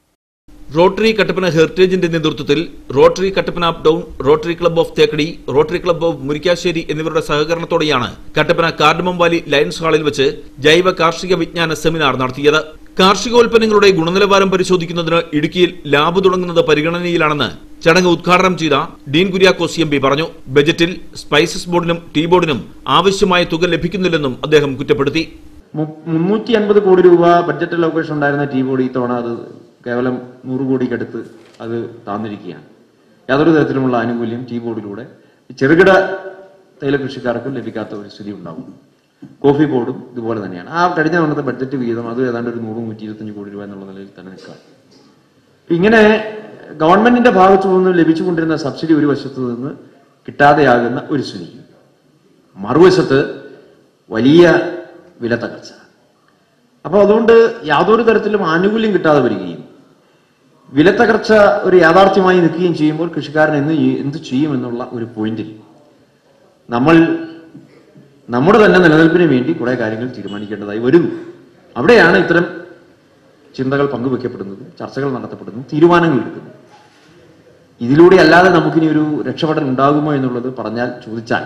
റോട്ടറി കട്ടപ്പന ഹെറിറ്റേജിന്റെ നേതൃത്വത്തിൽ Rotary Kattappana up down Rotary club of Thekkady Rotary club of Murickassery എന്നിവരുടെ സഹകരണത്തോടെയാണ് കട്ടപ്പന കാർഡമം വാലി ലയൺസ് ഹാളിൽ വെച്ച് ജൈവ കാർഷിക വിജ്ഞാന സെമിനാർ നടത്തിയത് കാർഷികോൽപ്പന്നങ്ങളുടെ ഗുണനിലവാരം പരിശോധിക്കുന്നതിന് ഇടുക്കിയിൽ ലാബ് തുടങ്ങുന്നത് പരിഗണനയിലാണെന്ന് ചടങ്ങ് ഉദ്ഘാടനം ചെയ്ത ഡീൻ കുര്യാക്കോസ് എം പി പറഞ്ഞു ബജറ്റിൽ സ്പൈസസ് ബോർഡിനും ടീ ബോർഡിനും ആവശ്യമായ തുക ലഭിക്കുന്നില്ലെന്നും അദ്ദേഹം കുറ്റപ്പെടുത്തി മുന്നൂറ്റി അൻപത് കോടി രൂപ ബഡ്ജറ്റ് ലൊക്കേഷൻ ഉണ്ടായിരുന്ന ടീ ബോർഡ് ഇത്തവണ അത് കേവലം നൂറ് കോടിക്കടുത്ത് അത് താന്നിരിക്കുകയാണ് യാതൊരു തരത്തിലുമുള്ള ആനുകൂല്യം ടീ ബോർഡിലൂടെ ചെറുകിട തൈല കൃഷിക്കാർക്കും ലഭിക്കാത്ത ഒരു സ്ഥിതി ഉണ്ടാകും കോഫി ബോർഡും ഇതുപോലെ തന്നെയാണ് ആ കഴിഞ്ഞ തവണത്തെ ബഡ്ജറ്റ് വിഹിതം അത് ഏതാണ്ട് ഒരു നൂറ് നൂറ്റി ഇരുപത്തഞ്ച് കോടി രൂപ എന്നുള്ള നിലയിൽ തന്നെ നിൽക്കാം ഇങ്ങനെ ഗവൺമെന്റിന്റെ ഭാഗത്തു നിന്ന് ലഭിച്ചുകൊണ്ടിരുന്ന സബ്സിഡി ഒരു വശത്ത് നിന്ന് കിട്ടാതെയാകുന്ന ഒരു സ്ഥിതി മറുവശത്ത് വലിയ വില തകർച്ച അപ്പോൾ അതുകൊണ്ട് യാതൊരു തരത്തിലും ആനുകൂല്യം കിട്ടാതെ വരികയും വില തകർച്ച ഒരു യാഥാർത്ഥ്യമായി നിൽക്കുകയും ചെയ്യുമ്പോൾ കൃഷിക്കാരൻ എന്ന് ചെയ്യ- എന്ത് ചെയ്യുമെന്നുള്ള ഒരു പോയിന്റിൽ നമ്മൾ നമ്മുടെ തന്നെ നിലനിൽപ്പിന് വേണ്ടി കുറെ കാര്യങ്ങൾ തീരുമാനിക്കേണ്ടതായി വരുന്നു അവിടെയാണ് ഇത്തരം ചിന്തകൾ പങ്കുവെക്കപ്പെടുന്നത് ചർച്ചകൾ നടത്തപ്പെടുന്നു തീരുമാനങ്ങൾ എടുക്കുന്നു ഇതിലൂടെ അല്ലാതെ നമുക്കിനി ഒരു രക്ഷപ്പെടൽ ഉണ്ടാകുമോ എന്നുള്ളത് പറഞ്ഞാൽ ചോദിച്ചാൽ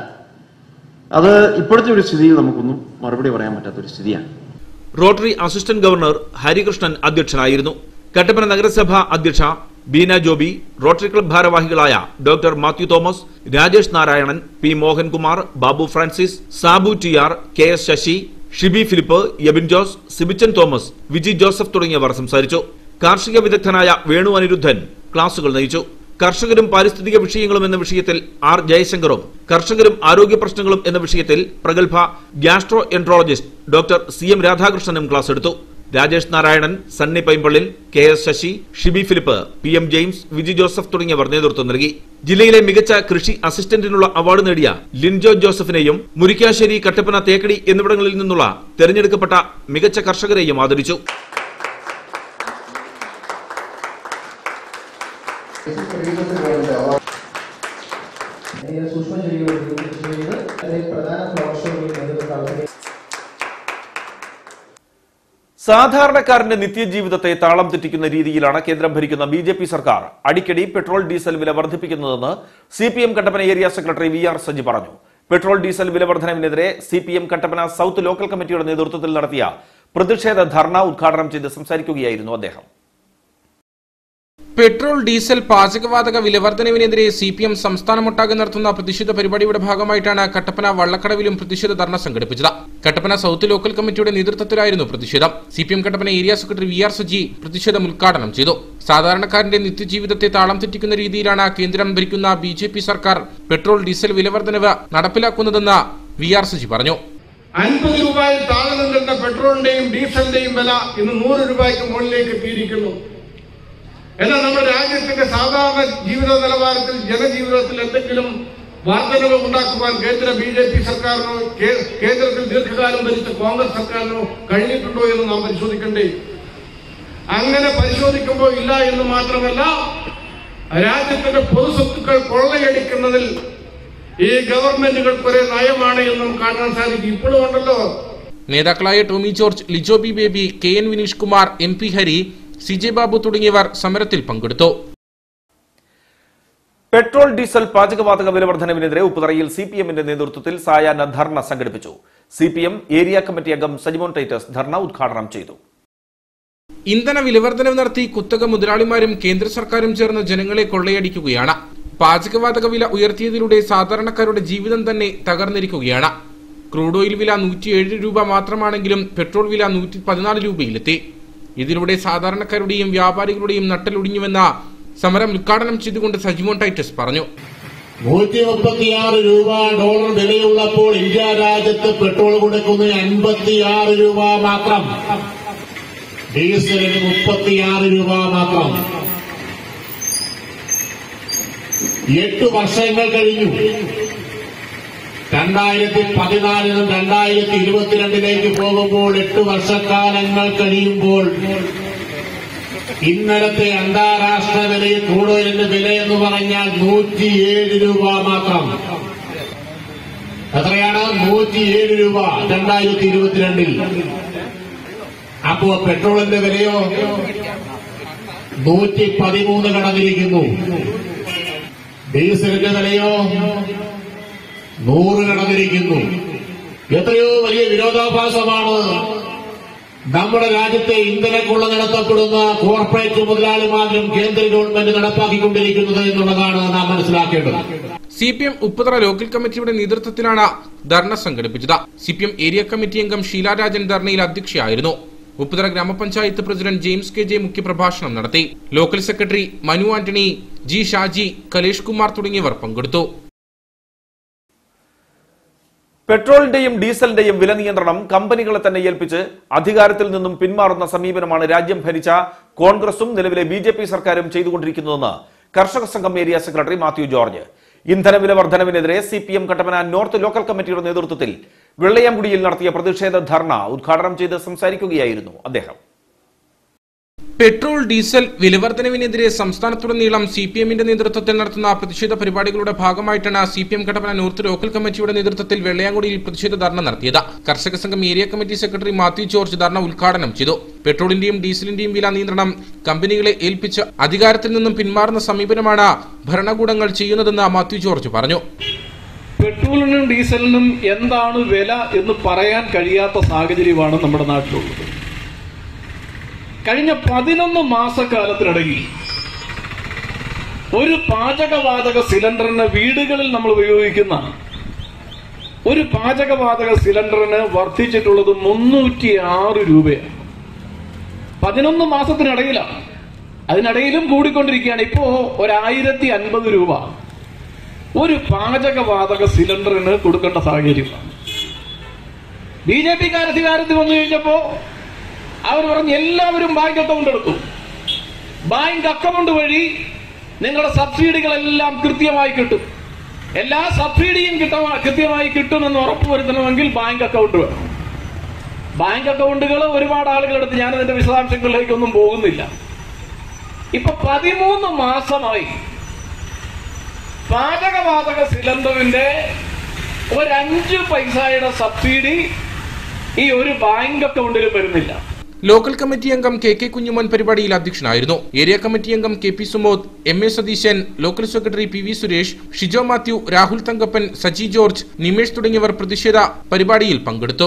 അത് ഇപ്പോഴത്തെ ഒരു സ്ഥിതിയിൽ നമുക്കൊന്നും മറുപടി പറയാൻ പറ്റാത്ത ഒരു സ്ഥിതിയാണ് റോട്ടറി അസിസ്റ്റന്റ് ഗവർണർ ഹരികൃഷ്ണൻ അധ്യക്ഷനായിരുന്നു കട്ടപ്പന നഗരസഭ അധ്യക്ഷ ബീന ജോബി റോട്ടറി ക്ലബ് ഭാരവാഹികളായ doctor Mathew Thomas Rajesh Narayanan P Mohankumar Babu Francis Sabu T R K S Sasi Shibi Philip Yabin Jose Sibichan Thomas Viji Joseph തുടങ്ങിയവർ സംസാരിച്ചു കാർഷിക വിദഗ്ധനായ വേണു അനിരുദ്ധൻ ക്ലാസുകൾ നയിച്ചു കർഷകരും പാരിസ്ഥിതിക വിഷയങ്ങളും എന്ന വിഷയത്തിൽ ആർ ജയശങ്കറും കർഷകരും ആരോഗ്യ പ്രശ്നങ്ങളും എന്ന വിഷയത്തിൽ പ്രഗത്ഭ gastroenterologist doctor C M രാധാകൃഷ്ണനും ക്ലാസ് എടുത്തു Rajesh Narayanan Sunny Paimpallil K S Sasi Shibi Philip P M James Viji Joseph തുടങ്ങിയവർ നേതൃത്വം നൽകി ജില്ലയിലെ മികച്ച കൃഷി അസിസ്റ്റന്റിനുള്ള അവാർഡ് നേടിയ ലിൻജോ ജോസഫിനെയും മുരിക്കാശ്ശേരി കട്ടപ്പന തേക്കടി എന്നിവിടങ്ങളിൽ നിന്നുള്ള തെരഞ്ഞെടുക്കപ്പെട്ട മികച്ച കർഷകരെയും ആദരിച്ചു സാധാരണക്കാരന്റെ നിത്യജീവിതത്തെ താളം തെറ്റിക്കുന്ന രീതിയിലാണ് കേന്ദ്രം ഭരിക്കുന്ന ബി ജെ പി സർക്കാർ അടിക്കടി പെട്രോൾ ഡീസൽ വില വർദ്ധിപ്പിക്കുന്നതെന്ന് C P M Kattappana area secretary V R Saji പറഞ്ഞു പെട്രോൾ ഡീസൽ വില വർധനവിനെതിരെ C P M Kattappana south local കമ്മിറ്റിയുടെ നേതൃത്വത്തിൽ നടത്തിയ പ്രതിഷേധ ധർണ ഉദ്ഘാടനം ചെയ്ത് സംസാരിക്കുകയായിരുന്നു അദ്ദേഹം പെട്രോൾ ഡീസൽ പാചകവാതക വിലവർദ്ധനവിനെതിരെ സി പി എം സംസ്ഥാനമൊട്ടാകെ നടത്തുന്ന പ്രതിഷേധ പരിപാടിയുടെ ഭാഗമായിട്ടാണ് കട്ടപ്പന വള്ളക്കടവിലും പ്രതിഷേധ ധർണ സംഘടിപ്പിച്ചത് കട്ടപ്പന സൗത്ത് ലോക്കൽ കമ്മിറ്റിയുടെ നേതൃത്വത്തിലായിരുന്നു പ്രതിഷേധം C P M Kattappana area secretary V R Saji പ്രതിഷേധം ഉദ്ഘാടനം ചെയ്തു സാധാരണക്കാരന്റെ നിത്യജീവിതത്തെ താളം തെറ്റിക്കുന്ന രീതിയിലാണ് കേന്ദ്രം ഭരിക്കുന്ന ബി ജെ പി സർക്കാർ പെട്രോൾ ഡീസൽ വിലവർദ്ധനവ് നടപ്പിലാക്കുന്നതെന്ന് വി ആർ സജി പറഞ്ഞു അൻപത് രൂപയിൽ താഴെ നിന്നിരുന്ന പെട്രോളിന്റെയും ഡീസലിന്റെയും വില ഇന്ന് നൂറ് രൂപയ്ക്ക് മുകളിലേക്ക് എത്തിയിരിക്കുന്നു എന്നാൽ നമ്മുടെ രാജ്യത്തിന്റെ സാധാരണ ജീവിത നിലവാരത്തിൽ ജനജീവിതത്തിൽ എന്തെങ്കിലും വർധനവ് ഉണ്ടാക്കുവാൻ കേന്ദ്ര ബി ജെ പി സർക്കാരിനോ കേ- കേന്ദ്രത്തിൽ ദീർഘകാലം ഭരിച്ച കോൺഗ്രസ് സർക്കാരിനോ കഴിഞ്ഞിട്ടുണ്ടോ എന്ന് നാം പരിശോധിക്കണ്ടേ അങ്ങനെ പരിശോധിക്കുമ്പോൾ ഇല്ല എന്ന് മാത്രമല്ല രാജ്യത്തിന്റെ പൊതുസ്വത്തുക്കൾ കൊള്ളയടിക്കുന്നതിൽ ഈ ഗവൺമെന്റുകൾക്കൊരു നയമാണ് എന്നും കാണാൻ സാധിക്കും ഇപ്പോഴും ഉണ്ടല്ലോ നേതാക്കളായ Tomy George Lijo B Baby K N Vineesh Kumar M P Hari C J Babu തുടങ്ങിയവർ സമരത്തിൽ പങ്കെടുത്തു പെട്രോൾ ഡീസൽ പാചകവാതക വില വർധനവിനെതിരെ ഉപ്പുതറയിൽ സി പി എമ്മിന്റെ നേതൃത്വത്തിൽ സായാഹ്ന ധർണ സംഘടിപ്പിച്ചു C P M area committee അംഗം സജിമോൻ ടൈറ്റസ് ധർണ ഉദ്ഘാടനം ചെയ്തു ഇന്ധന വിലവർദ്ധനവ് നടത്തി കുത്തക മുതലാളിമാരും കേന്ദ്ര സർക്കാരും ചേർന്ന് ജനങ്ങളെ കൊള്ളയടിക്കുകയാണ് പാചകവാതക വില ഉയർത്തിയതിലൂടെ സാധാരണക്കാരുടെ ജീവിതം തന്നെ തകർന്നിരിക്കുകയാണ് ക്രൂഡ് ഓയിൽ വില നൂറ്റിയേഴ് രൂപ മാത്രമാണെങ്കിലും പെട്രോൾ വില നൂറ്റി പതിനാല് രൂപയിലെത്തി ഇതിലൂടെ സാധാരണക്കാരുടെയും വ്യാപാരികളുടെയും നട്ടലൊടിഞ്ഞുവെന്ന സമരം ഉദ്ഘാടനം ചെയ്തുകൊണ്ട് സജിമോൻ ടൈറ്റസ് പറഞ്ഞു നൂറ്റി മുപ്പത്തിയാറ് രൂപ ഡോളർ വിലയുള്ളപ്പോൾ ഇന്ത്യ രാജ്യത്ത് പെട്രോൾ കൊടുക്കുന്നത് അൻപത്തിയാറ് രൂപ മാത്രം ഡീസലിന് മുപ്പത്തിയാറ് രൂപ മാത്രം എട്ട് വർഷങ്ങൾ കഴിഞ്ഞു രണ്ടായിരത്തി പതിനാലിനും രണ്ടായിരത്തി ഇരുപത്തിരണ്ടിലേക്ക് പോകുമ്പോൾ എട്ട് വർഷക്കാലങ്ങൾ കഴിയുമ്പോൾ ഇന്നലത്തെ അന്താരാഷ്ട്ര വിലയിൽ ക്രൂഡോയിലിന്റെ വില എന്ന് പറഞ്ഞാൽ നൂറ്റിയേഴ് രൂപ മാത്രം എത്രയാണ് നൂറ്റിയേഴ് രൂപ രണ്ടായിരത്തി ഇരുപത്തിരണ്ടിൽ അപ്പോ പെട്രോളിന്റെ വിലയോ നൂറ്റി പതിമൂന്ന് കടന്നിരിക്കുന്നു ഡീസലിന്റെ വിലയോ നൂറ് കടന്നിരിക്കുന്നു എത്രയോ വലിയ വിരോധാഭാസമാണ് നമ്മുടെ രാജ്യത്തെ ഇന്ധനക്കുള്ള നടത്തപ്പെടുന്ന കോർപ്പറേറ്റ് മുതലാളിമാരും കേന്ദ്ര ഗവൺമെന്റ് നടപ്പാക്കിക്കൊണ്ടിരിക്കുന്നത് എന്നുള്ളതാണ് നാം മനസ്സിലാക്കേണ്ടത് C P M Upputhara local കമ്മിറ്റിയുടെ നേതൃത്വത്തിലാണ് ധർണ സംഘടിപ്പിച്ചത് C P M area committee അംഗം ഷീലാരാജൻ ധർണയിൽ അധ്യക്ഷയായിരുന്നു ഉപ്പുതറ ഗ്രാമപഞ്ചായത്ത് പ്രസിഡന്റ് ജെയിംസ് കെ ജെ മുഖ്യപ്രഭാഷണം നടത്തി local secretary Manu Antony G Shaji Kalesh Kumar തുടങ്ങിയവർ പങ്കെടുത്തു പെട്രോളിന്റെയും ഡീസലിന്റെയും വില നിയന്ത്രണം കമ്പനികളെ തന്നെ ഏൽപ്പിച്ച് അധികാരത്തിൽ നിന്നും പിന്മാറുന്ന സമീപനമാണ് രാജ്യം ഭരിച്ച കോൺഗ്രസും നിലവിലെ ബി ജെ പി സർക്കാരും ചെയ്തുകൊണ്ടിരിക്കുന്നതെന്ന് കർഷക സംഘം ഏരിയ സെക്രട്ടറി മാത്യു ജോർജ് ഇന്ധനവില വർധനവിനെതിരെ C P M Kattappana north local കമ്മിറ്റിയുടെ നേതൃത്വത്തിൽ വെള്ളയാംകുടിയിൽ നടത്തിയ പ്രതിഷേധ ധർണ ഉദ്ഘാടനം ചെയ്ത് സംസാരിക്കുകയായിരുന്നു അദ്ദേഹം പെട്രോൾ ഡീസൽ വിലവർദ്ധനവിനെതിരെ സംസ്ഥാനത്തുടനീളം സി പി എമ്മിന്റെ നേതൃത്വത്തിൽ നടത്തുന്ന പ്രതിഷേധ പരിപാടികളുടെ ഭാഗമായിട്ടാണ് C P M Kattappana north local കമ്മിറ്റിയുടെ നേതൃത്വത്തിൽ വെള്ളയാങ്കുടിയിൽ പ്രതിഷേധ ധർണ നടത്തിയത് കർഷക സംഘം area committee secretary Mathew George ധർണ ഉദ്ഘാടനം ചെയ്തു പെട്രോളിന്റെയും ഡീസലിന്റെയും വില നിയന്ത്രണം കമ്പനികളെ ഏൽപ്പിച്ച് അധികാരത്തിൽ നിന്നും പിന്മാറുന്ന സമീപനമാണ് ഭരണകൂടങ്ങൾ ചെയ്യുന്നതെന്ന് മാത്യു ജോർജ് പറഞ്ഞു പെട്രോളിനും ഡീസലിനും എന്താണ് വില എന്ന് പറയാൻ കഴിയാത്ത സാഹചര്യമാണ് നമ്മുടെ നാട്ടിലുള്ളത് കഴിഞ്ഞ പതിനൊന്ന് മാസക്കാലത്തിനിടയിൽ ഒരു പാചകവാതക സിലിണ്ടറിന് വീടുകളിൽ നമ്മൾ ഉപയോഗിക്കുന്ന ഒരു പാചകവാതക സിലിണ്ടറിന് വർദ്ധിച്ചിട്ടുള്ളത് മുന്നൂറ്റി ആറ് രൂപയാണ് പതിനൊന്ന് മാസത്തിനിടയിലാണ് അതിനിടയിലും കൂടിക്കൊണ്ടിരിക്കുകയാണ് ഇപ്പോ ഒരായിരത്തി അൻപത് രൂപ ഒരു പാചകവാതക സിലിണ്ടറിന് കൊടുക്കേണ്ട സാഹചര്യമാണ് ബി ജെ പി അധികാരത്തിൽ വന്നു കഴിഞ്ഞപ്പോ അവർ പറഞ്ഞു എല്ലാവരും ബാങ്ക് അക്കൗണ്ട് എടുത്തു ബാങ്ക് അക്കൗണ്ട് വഴി നിങ്ങളുടെ സബ്സിഡികളെല്ലാം കൃത്യമായി കിട്ടും എല്ലാ സബ്സിഡിയും കിട്ട- കൃത്യമായി കിട്ടുമെന്ന് ഉറപ്പുവരുത്തണമെങ്കിൽ ബാങ്ക് അക്കൗണ്ട് വേണം ബാങ്ക് അക്കൗണ്ടുകൾ ഒരുപാട് ആളുകളെടുത്ത് ഞാൻ അതിന്റെ വിശദാംശങ്ങളിലേക്കൊന്നും പോകുന്നില്ല ഇപ്പൊ പതിമൂന്ന് മാസമായി പാചകവാതക സിലിണ്ടറിന്റെ ഒരു അഞ്ച് പൈസയുടെ സബ്സിഡി ഈ ഒരു ബാങ്ക് അക്കൗണ്ടിലും വരുന്നില്ല ലോക്കൽ കമ്മിറ്റി അംഗം കെ കെ കുഞ്ഞുമോൻ പരിപാടിയിൽ അധ്യക്ഷനായിരുന്നു ഏരിയ കമ്മിറ്റി അംഗം K P Sumod M A Satheesan local secretary P V Suresh Shijo Mathew Rahul Thankappan Saji George Nimesh തുടങ്ങിയവർ പ്രതിഷേധ പരിപാടിയിൽ പങ്കെടുത്തു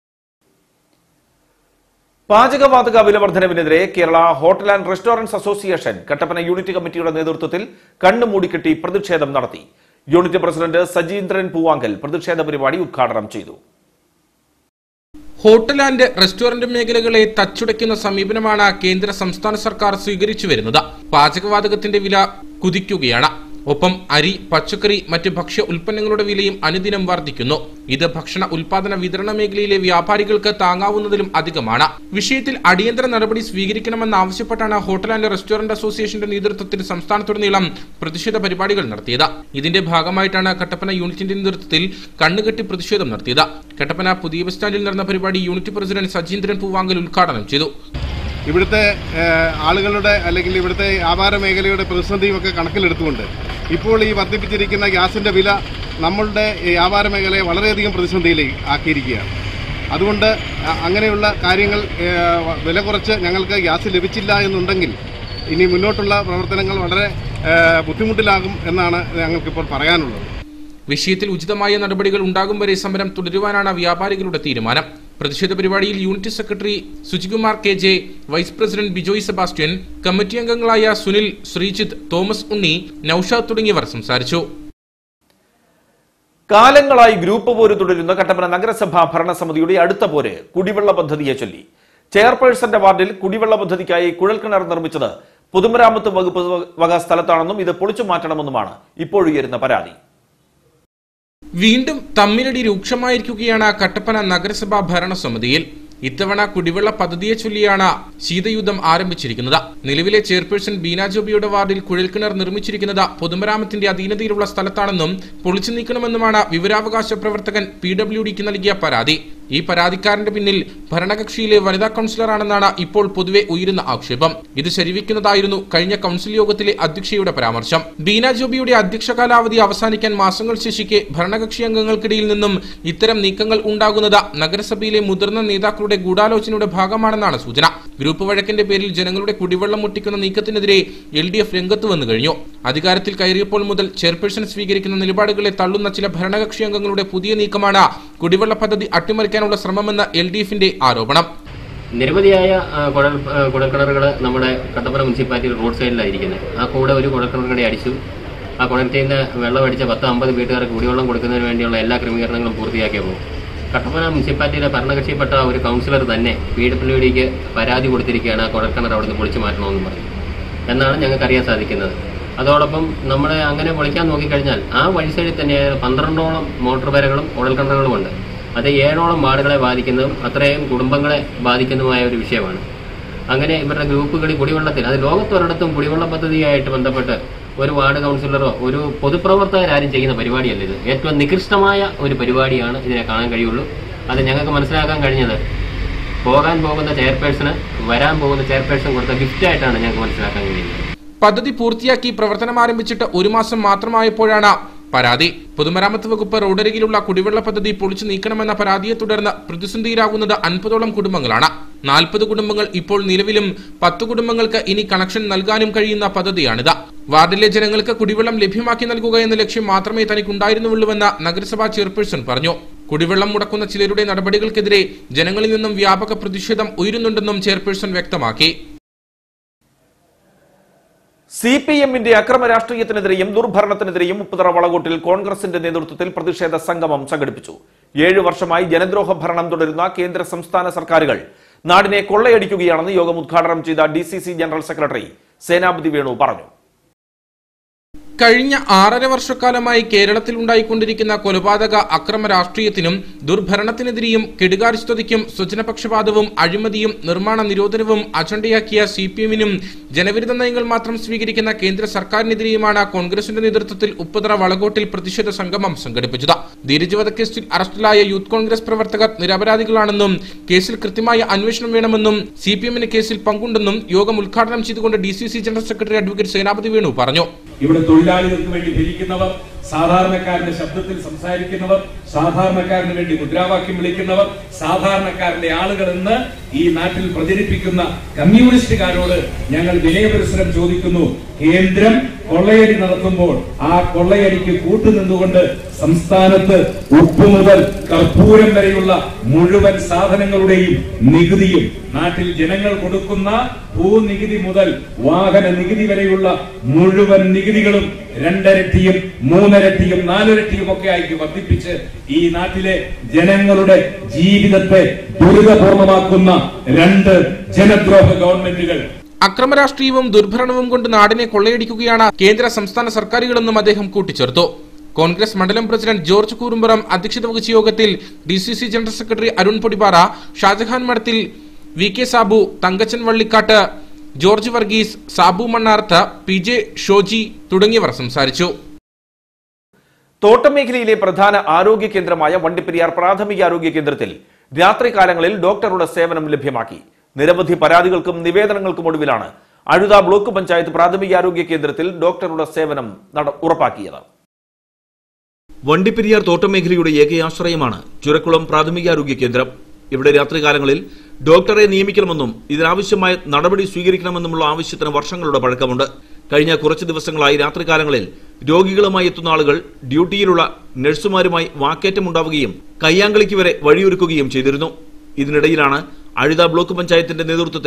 പാചകവാതക വില വർധനവിനെതിരെ Kerala hotel and restaurants association Kattappana unit കമ്മിറ്റിയുടെ നേതൃത്വത്തിൽ കണ്ണു മൂടിക്കെട്ടി പ്രതിഷേധം നടത്തി യൂണിറ്റ് പ്രസിഡന്റ് സജീന്ദ്രൻ പൂവാങ്കൽ പ്രതിഷേധ പരിപാടി ഉദ്ഘാടനം ചെയ്തു ഹോട്ടൽ ആൻഡ് റെസ്റ്റോറന്റ് മേഖലകളെ തച്ചുടയ്ക്കുന്ന സമീപനമാണ് കേന്ദ്ര സംസ്ഥാന സർക്കാർ സ്വീകരിച്ചു വരുന്നത് പാചകവാതകത്തിന്റെ വില കുതിക്കുകയാണ് ഒപ്പം അരി പച്ചക്കറി മറ്റ് ഭക്ഷ്യ ഉൽപ്പന്നങ്ങളുടെ വിലയും അനുദിനം വർദ്ധിക്കുന്നു ഇത് ഭക്ഷണ ഉൽപാദന വിതരണ മേഖലയിലെ വ്യാപാരികൾക്ക് താങ്ങാവുന്നതിലും അധികമാണ് വിഷയത്തിൽ അടിയന്തര നടപടി സ്വീകരിക്കണമെന്നാവശ്യപ്പെട്ടാണ് ഹോട്ടൽ ആൻഡ് റെസ്റ്റോറന്റ് അസോസിയേഷന്റെ നേതൃത്വത്തിൽ സംസ്ഥാനത്തുടനീളം പ്രതിഷേധ പരിപാടികൾ നടത്തിയത് ഇതിന്റെ ഭാഗമായിട്ടാണ് കട്ടപ്പന യൂണിറ്റിന്റെ നേതൃത്വത്തിൽ കണ്ണുകെട്ടി പ്രതിഷേധം നടത്തിയത് കട്ടപ്പന പുതിയ ബസ് സ്റ്റാൻഡിൽ നടന്ന പരിപാടി യൂണിറ്റ് പ്രസിഡന്റ് സജീന്ദ്രൻ പൂവാങ്കൽ ഉദ്ഘാടനം ചെയ്തു ഇവിടുത്തെ ഏഹ്, ആളുകളുടെ അല്ലെങ്കിൽ ഇവിടുത്തെ വ്യാപാര മേഖലയുടെ പ്രതിസന്ധിയും ഒക്കെ കണക്കിലെടുത്തുകൊണ്ട് ഇപ്പോൾ ഈ വർദ്ധിപ്പിച്ചിരിക്കുന്ന ഗ്യാസിന്റെ വില നമ്മളുടെ ഈ വ്യാപാര മേഖലയെ വളരെയധികം പ്രതിസന്ധിയിലേക്ക് ആക്കിയിരിക്കുകയാണ് അതുകൊണ്ട് അ- അങ്ങനെയുള്ള കാര്യങ്ങൾ ഏഹ്, വില കുറച്ച് ഞങ്ങൾക്ക് ഗ്യാസ് ലഭിച്ചില്ല എന്നുണ്ടെങ്കിൽ ഇനി മുന്നോട്ടുള്ള പ്രവർത്തനങ്ങൾ വളരെ ഏഹ്, ബുദ്ധിമുട്ടിലാകും എന്നാണ് ഞങ്ങൾക്കിപ്പോൾ പറയാനുള്ളത് വിഷയത്തിൽ ഉചിതമായ നടപടികൾ ഉണ്ടാകും വരെ സമരം തുടരുവാനാണ് വ്യാപാരികളുടെ തീരുമാനം പ്രതിഷേധ പരിപാടിയിൽ unit secretary Sujikumar K J vice president Bijoy Sebastian committee അംഗങ്ങളായ സുനിൽ ശ്രീജിത്ത് തോമസ് ഉണ്ണി നൌഷാദ് തുടങ്ങിയവർ സംസാരിച്ചു കാലങ്ങളായി ഗ്രൂപ്പ് പോര് തുടരുന്ന കട്ടപ്പന നഗരസഭാ ഭരണസമിതിയുടെ അടുത്ത പോര് കുടിവെള്ള പദ്ധതിയെ ചൊല്ലി ചെയർപേഴ്സന്റെ വാർഡിൽ കുടിവെള്ള പദ്ധതിക്കായി കുഴൽക്കിണർ നിർമ്മിച്ചത് പൊതുമരാമത്ത് വകുപ്പ് വക സ്ഥലത്താണെന്നും ഇത് പൊളിച്ചു മാറ്റണമെന്നുമാണ് ഇപ്പോഴുയരുന്ന പരാതി വീണ്ടും തമ്മിലടി രൂക്ഷമായിരിക്കുകയാണ് കട്ടപ്പന നഗരസഭാ ഭരണസമിതിയിൽ ഇത്തവണ കുടിവെള്ള പദ്ധതിയെ ചൊല്ലിയാണ് ശീതയുദ്ധം ആരംഭിച്ചിരിക്കുന്നത് നിലവിലെ ചെയർപേഴ്സൺ ബീന ജോബിയുടെ വാർഡിൽ കുഴൽക്കിണർ നിർമ്മിച്ചിരിക്കുന്നത് പൊതുമരാമത്തിന്റെ അധീനതയിലുള്ള സ്ഥലത്താണെന്നും പൊളിച്ചു നീക്കണമെന്നുമാണ് വിവരാവകാശ പ്രവർത്തകൻ പി ഡബ്ല്യു ഡിക്ക് നൽകിയ പരാതി ഈ പരാതിക്കാരന്റെ പിന്നിൽ ഭരണകക്ഷിയിലെ വനിതാ കൌൺസിലറാണെന്നാണ് ഇപ്പോൾ പൊതുവെ ഉയരുന്ന ആക്ഷേപം ഇത് ശരിവെക്കുന്നതായിരുന്നു കഴിഞ്ഞ കൌൺസിൽ യോഗത്തിലെ അധ്യക്ഷയുടെ പരാമർശം ബീന ജോബിയുടെ അധ്യക്ഷ കാലാവധി അവസാനിക്കാൻ മാസങ്ങൾ ശേഷിക്കെ ഭരണകക്ഷി അംഗങ്ങൾക്കിടയിൽ നിന്നും ഇത്തരം നീക്കങ്ങൾ ഉണ്ടാകുന്നത് നഗരസഭയിലെ മുതിർന്ന നേതാക്കളുടെ ഗൂഢാലോചനയുടെ ഭാഗമാണെന്നാണ് സൂചന ഗ്രൂപ്പ് വഴക്കിന്റെ പേരിൽ ജനങ്ങളുടെ കുടിവെള്ളം മുട്ടിക്കുന്ന നീക്കത്തിനെതിരെ എൽ ഡി എഫ് രംഗത്ത് വന്നു കഴിഞ്ഞു അധികാരത്തിൽ കയറിയപ്പോൾ മുതൽ ചെയർപേഴ്സൺ സ്വീകരിക്കുന്ന നിലപാടുകളെ തള്ളുന്ന ചില ഭരണകക്ഷി അംഗങ്ങളുടെ പുതിയ നീക്കമാണ് കുടിവെള്ള പദ്ധതി അട്ടിമറിക്കാനുള്ള ശ്രമമെന്ന് എൽ ഡി എഫിന്റെ ആരോപണം നിരവധിയായ ആ, കുഴൽ ആ, കുഴൽക്കിണറുകൾ നമ്മുടെ കട്ടപ്പന മുനിസിപ്പാലിറ്റി റോഡ് സൈഡിലായിരിക്കുന്നത് ആ കൂടെ ഒരു കുഴൽക്കിണർ കൂടി അടിച്ചു ആ കുഴൽത്തിൽ നിന്ന് വെള്ളം അടിച്ച പത്ത് അമ്പത് വീട്ടുകാർക്ക് കുടിവെള്ളം കൊടുക്കുന്നതിന് വേണ്ടിയുള്ള എല്ലാ ക്രമീകരണങ്ങളും പൂർത്തിയാക്കിയപ്പോൾ കട്ടപ്പന മുനിസിപ്പാലിറ്റിയിലെ ഭരണകക്ഷിപ്പെട്ട ഒരു കൗൺസിലർ തന്നെ പി ഡബ്ല്യു ഡിക്ക് പരാതി കൊടുത്തിരിക്കുകയാണ് ആ കുഴൽക്കിണർ അവിടുന്ന് പൊളിച്ചു മാറ്റണമെന്ന് പറഞ്ഞു എന്നാണ് ഞങ്ങൾക്ക് അറിയാൻ സാധിക്കുന്നത് അതോടൊപ്പം നമ്മൾ അങ്ങനെ പൊളിക്കാൻ നോക്കിക്കഴിഞ്ഞാൽ ആ വഴി സൈഡിൽ തന്നെ പന്ത്രണ്ടോളം മോട്ടോർ വരകളും കുഴൽക്കിണറുകളും ഉണ്ട് അത് ഏഴോളം വാർഡുകളെ ബാധിക്കുന്നതും അത്രയും കുടുംബങ്ങളെ ബാധിക്കുന്നതുമായ ഒരു വിഷയമാണ് അങ്ങനെ ഇവരുടെ ഗ്രൂപ്പുകളിൽ കുടിവെള്ളത്തിൽ അത് ലോകത്തൊരിടത്തും കുടിവെള്ള പദ്ധതിയായിട്ട് ബന്ധപ്പെട്ട് ഒരു വാർഡ് കൗൺസിലറോ ഒരു പൊതുപ്രവർത്തകരാരും ചെയ്യുന്ന പരിപാടിയല്ല ഇത് ഏറ്റവും നികൃഷ്ടമായ ഒരു പരിപാടിയാണ് ഇതിനെ കാണാൻ കഴിയുള്ളൂ അത് ഞങ്ങൾക്ക് മനസ്സിലാക്കാൻ കഴിഞ്ഞത് പോകാൻ പോകുന്ന ചെയർപേഴ്സണ് വരാൻ പോകുന്ന ചെയർപേഴ്സൺ കൊടുത്ത ഗിഫ്റ്റായിട്ടാണ് ഞങ്ങൾക്ക് മനസ്സിലാക്കാൻ കഴിയുന്നത് പദ്ധതി പൂർത്തിയാക്കി പ്രവർത്തനം ആരംഭിച്ചിട്ട് ഒരു മാസം മാത്രമായപ്പോഴാണ് പരാതി പൊതുമരാമത്ത് വകുപ്പ് റോഡരികിലുള്ള കുടിവെള്ള പദ്ധതി പൊളിച്ചു നീക്കണമെന്ന പരാതിയെ തുടർന്ന് പ്രതിസന്ധിയിലാകുന്നത് അൻപതോളം കുടുംബങ്ങളാണ് നാൽപ്പത് കുടുംബങ്ങൾ ഇപ്പോൾ നിലവിലും പത്ത് കുടുംബങ്ങൾക്ക് ഇനി കണക്ഷൻ നൽകാനും കഴിയുന്ന പദ്ധതിയാണിത് വാർഡിലെ ജനങ്ങൾക്ക് കുടിവെള്ളം ലഭ്യമാക്കി നൽകുക എന്ന ലക്ഷ്യം മാത്രമേ തനിക്കുണ്ടായിരുന്നുള്ളൂവെന്ന് നഗരസഭാ ചെയർപേഴ്സൺ പറഞ്ഞു കുടിവെള്ളം മുടക്കുന്ന ചിലരുടെ നടപടികൾക്കെതിരെ ജനങ്ങളിൽ നിന്നും വ്യാപക പ്രതിഷേധം ഉയരുന്നുണ്ടെന്നും ചെയർപേഴ്സൺ വ്യക്തമാക്കി സി പി എമ്മിന്റെ അക്രമ രാഷ്ട്രീയത്തിനെതിരെയും ദുർഭരണത്തിനെതിരെയും ഉപ്പുതറ വളകോട്ടിൽ കോൺഗ്രസിന്റെ നേതൃത്വത്തിൽ പ്രതിഷേധ സംഗമം സംഘടിപ്പിച്ചു ഏഴു വർഷമായി ജനദ്രോഹ ഭരണം തുടരുന്ന കേന്ദ്ര സംസ്ഥാന സർക്കാരുകൾ നാടിനെ കൊള്ളയടിക്കുകയാണെന്ന് യോഗം ഉദ്ഘാടനം ചെയ്ത D general secretary Senapathi Venu പറഞ്ഞു കഴിഞ്ഞ ആറര വർഷക്കാലമായി കേരളത്തിൽ ഉണ്ടായിക്കൊണ്ടിരിക്കുന്ന കൊലപാതക അക്രമ രാഷ്ട്രീയത്തിനും ദുർഭരണത്തിനെതിരെയും കെടുകാര്യസ്ഥതയ്ക്കും സ്വജനപക്ഷപാതവും അഴിമതിയും നിർമ്മാണ നിരോധനവും അജണ്ടയാക്കിയ സി പി എമ്മിനും ജനവിരുദ്ധ നയങ്ങൾ മാത്രം സ്വീകരിക്കുന്ന കേന്ദ്ര സർക്കാരിനെതിരെയുമാണ് കോൺഗ്രസിന്റെ നേതൃത്വത്തിൽ ഉപ്പുതറ വളകോട്ടിൽ പ്രതിഷേധ സംഗമം സംഘടിപ്പിച്ചത് ധീരജ് വധക്കേസിൽ അറസ്റ്റിലായ യൂത്ത് കോൺഗ്രസ് പ്രവർത്തകർ നിരപരാധികളാണെന്നും കേസിൽ കൃത്യമായ അന്വേഷണം വേണമെന്നും സി പി എമ്മിന് കേസിൽ പങ്കുണ്ടെന്നും യോഗം ഉദ്ഘാടനം ചെയ്തുകൊണ്ട് D C C general secretary advocate Senapathi Venu പറഞ്ഞു ഇവിടെ തൊഴിലാളികൾക്ക് വേണ്ടി ഭരിക്കുന്നവർ സാധാരണക്കാരന്റെ ശബ്ദത്തിൽ സംസാരിക്കുന്നവർ സാധാരണക്കാരന് വേണ്ടി മുദ്രാവാക്യം വിളിക്കുന്നവർ സാധാരണക്കാരന്റെ ആളുകൾ എന്ന് ഈ നാട്ടിൽ പ്രചരിപ്പിക്കുന്ന കമ്മ്യൂണിസ്റ്റുകാരോട് ഞങ്ങൾ വിനയപരിസരം ചോദിക്കുന്നു കേന്ദ്രം കൊള്ളയടി നടത്തുമ്പോൾ ആ കൊള്ളയടിക്ക് കൂട്ടുനിന്നുകൊണ്ട് സംസ്ഥാനത്ത് ഉപ്പ് മുതൽ കർപ്പൂരം വരെയുള്ള മുഴുവൻ സാധനങ്ങളുടെയും നികുതിയും നാട്ടിൽ ജനങ്ങൾ കൊടുക്കുന്ന ഭൂനികുതി മുതൽ വാഹന നികുതി വരെയുള്ള മുഴുവൻ നികുതികളും രണ്ടരട്ടിയും മൂന്നരട്ടിയും നാലിരട്ടിയും ഒക്കെ ആയിട്ട് വർദ്ധിപ്പിച്ച് ഈ നാട്ടിലെ ജനങ്ങളുടെ ജീവിതത്തെ ദുരിതപൂർണമാക്കുന്ന രണ്ട് ജനദ്രോഹ ഗവൺമെന്റുകൾ അക്രമ രാഷ്ട്രീയവും ദുർഭരണവും കൊണ്ട് നാടിനെ കൊള്ളയടിക്കുകയാണ് കേന്ദ്ര സംസ്ഥാന സർക്കാരുകളെന്നും അദ്ദേഹം കൂട്ടിച്ചേർത്തു കോൺഗ്രസ് മണ്ഡലം പ്രസിഡന്റ് ജോർജ് കൂറുമ്പുറം അധ്യക്ഷത വഹിച്ച യോഗത്തിൽ D C C general secretary Arun Podippara Shajahan Madathil V K Sabu Thankachan Vallikkattu George Varghese Sabu Mannarth P J Shoji തുടങ്ങിയവർ സംസാരിച്ചു തോട്ടം മേഖലയിലെ പ്രധാന ആരോഗ്യ കേന്ദ്രമായ വണ്ടിപ്പെരിയാർ പ്രാഥമിക ആരോഗ്യ കേന്ദ്രത്തിൽ രാത്രികാലങ്ങളിൽ ഡോക്ടറുടെ സേവനം ലഭ്യമാക്കി നിരവധി പരാതികൾക്കും നിവേദനങ്ങൾക്കും ഒടുവിലാണ് അഴുത ബ്ലോക്ക് പഞ്ചായത്ത് പ്രാഥമിക ആരോഗ്യ കേന്ദ്രത്തിൽ ഡോക്ടറുടെ സേവനം നട- ഉറപ്പാക്കിയത് വണ്ടിപ്പെരിയാർ തോട്ടം മേഖലയുടെ ഏകയാശ്രയമാണ് ചുരക്കുളം പ്രാഥമികാരോഗ്യ കേന്ദ്രം ഇവിടെ രാത്രികാലങ്ങളിൽ ഡോക്ടറെ നിയമിക്കണമെന്നും ഇതിനാവശ്യമായ നടപടി സ്വീകരിക്കണമെന്നുമുള്ള ആവശ്യത്തിന് വർഷങ്ങളുടെ പഴക്കമുണ്ട് കഴിഞ്ഞ കുറച്ച് ദിവസങ്ങളായി രാത്രികാലങ്ങളിൽ രോഗികളുമായി എത്തുന്ന ആളുകൾ ഡ്യൂട്ടിയിലുള്ള നഴ്സുമാരുമായി വാക്കേറ്റമുണ്ടാവുകയും കയ്യാങ്കളിക്ക് വരെ വഴിയൊരുക്കുകയും ചെയ്തിരുന്നു ഇതിനിടയിലാണ് അഴുത ബ്ലോക്ക് പഞ്ചായത്തിന്റെ നേതൃത്വത്തിൽ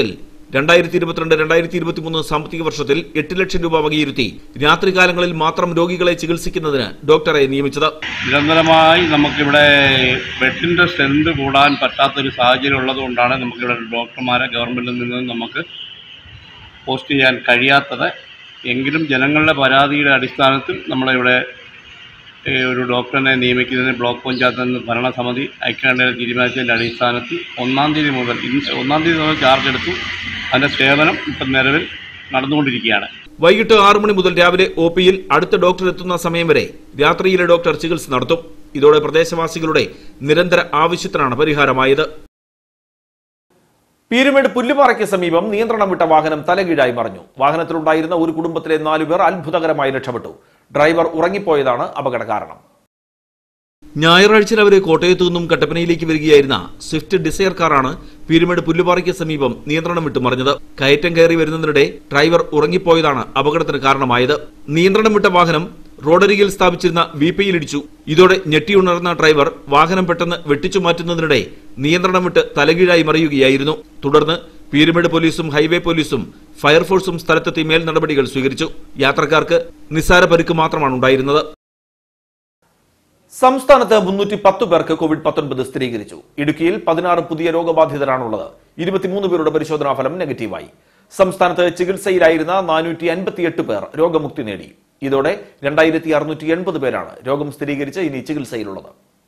രണ്ടായിരത്തി ഇരുപത്തിരണ്ട് രണ്ടായിരത്തി ഇരുപത്തിമൂന്ന് സാമ്പത്തിക വർഷത്തിൽ എട്ട് ലക്ഷം രൂപ വകയിരുത്തി രാത്രികാലങ്ങളിൽ മാത്രം രോഗികളെ ചികിത്സിക്കുന്നതിന് ഡോക്ടറെ നിയമിച്ചത് നിരന്തരമായി നമുക്കിവിടെ ബെഡിൻ്റെ സ്ട്രെങ്ത് കൂടാൻ പറ്റാത്തൊരു സാഹചര്യം ഉള്ളതുകൊണ്ടാണ് നമുക്കിവിടെ ഡോക്ടർമാരെ ഗവൺമെൻറ്റിൽ നിന്ന് നമുക്ക് പോസ്റ്റ് ചെയ്യാൻ കഴിയാത്തത് എങ്കിലും ജനങ്ങളുടെ പരാതിയുടെ അടിസ്ഥാനത്തിൽ നമ്മളിവിടെ ഏ, ഒരു ഡോക്ടറിനെ നിയമിക്കുന്നതിന് ബ്ലോക്ക് പഞ്ചായത്തിൽ നിന്ന് ഭരണസമിതി ഐക്യകണ്ഠേന തീരുമാനിച്ചതിൻ്റെ അടിസ്ഥാനത്തിൽ ഒന്നാം തീയതി മുതൽ ഇന്ന് ഒന്നാം തീയതി മുതൽ ചാർജ് എടുത്തു അതിൻ്റെ സേവനം ഇപ്പം നിലവിൽ നടന്നുകൊണ്ടിരിക്കുകയാണ് വൈകിട്ട് ആറു മണി മുതൽ രാവിലെ ഒ പിയിൽ അടുത്ത ഡോക്ടർ എത്തുന്ന സമയം വരെ രാത്രിയിലെ ഡോക്ടർ ചികിത്സ നടത്തും ഇതോടെ പ്രദേശവാസികളുടെ നിരന്തര ആവശ്യത്തിനാണ് പരിഹാരമായത് പീരുമേട് പുല്ലുപാറയ്ക്ക് സമീപം നിയന്ത്രണം വിട്ട വാഹനം തലകീഴായി മറിഞ്ഞു വാഹനത്തിലുണ്ടായിരുന്ന ഒരു കുടുംബത്തിലെ നാലുപേർ അത്ഭുതകരമായി രക്ഷപ്പെട്ടു ഡ്രൈവർ ഉറങ്ങിപ്പോയതാണ് അപകട കാരണം ഞായറാഴ്ച രാവിലെ കോട്ടയത്തു നിന്നും കട്ടപ്പനയിലേക്ക് വരികയായിരുന്ന സ്വിഫ്റ്റ് ഡിസയർ കാറാണ് പീരുമേട് പുല്ലുപാറയ്ക്ക് സമീപം നിയന്ത്രണം വിട്ടു മറിഞ്ഞത് കയറ്റം കയറി വരുന്നതിനിടെ ഡ്രൈവർ ഉറങ്ങിപ്പോയതാണ് അപകടത്തിന് കാരണമായത് നിയന്ത്രണം വിട്ട വാഹനം റോഡരികിൽ സ്ഥാപിച്ചിരുന്ന വീപ്പയിലിടിച്ചു ഇതോടെ ഞെട്ടിയുണർന്ന ഡ്രൈവർ വാഹനം പെട്ടെന്ന് വെട്ടിച്ചു മാറ്റുന്നതിനിടെ നിയന്ത്രണം വിട്ട് തലകീഴായി മറിയുകയായിരുന്നു തുടർന്ന് പീരുമേട് പോലീസും ഹൈവേ പോലീസും ഫയർഫോഴ്സും സ്ഥലത്തെത്തി മേൽ നടപടികൾ സ്വീകരിച്ചു യാത്രക്കാർക്ക് നിസ്സാര പരിക്ക് മാത്രമാണ് ഉണ്ടായിരുന്നത് സംസ്ഥാനത്ത് മുന്നൂറ്റി പത്ത് പേർക്ക് കോവിഡ് പത്തൊൻപത് സ്ഥിരീകരിച്ചു ഇടുക്കിയിൽ പതിനാറ് പുതിയ രോഗബാധിതരാണുള്ളത് ഇരുപത്തിമൂന്ന് പേരുടെ പരിശോധനാ ഫലം നെഗറ്റീവായി സംസ്ഥാനത്ത് ചികിത്സയിലായിരുന്ന നാനൂറ്റി അൻപത്തിയെട്ട് പേർ രോഗമുക്തി നേടി ഇതോടെ രണ്ടായിരത്തി അറുന്നൂറ്റി എൺപത് പേരാണ് രോഗം സ്ഥിരീകരിച്ച് ഇനി ചികിത്സയിലുള്ളത്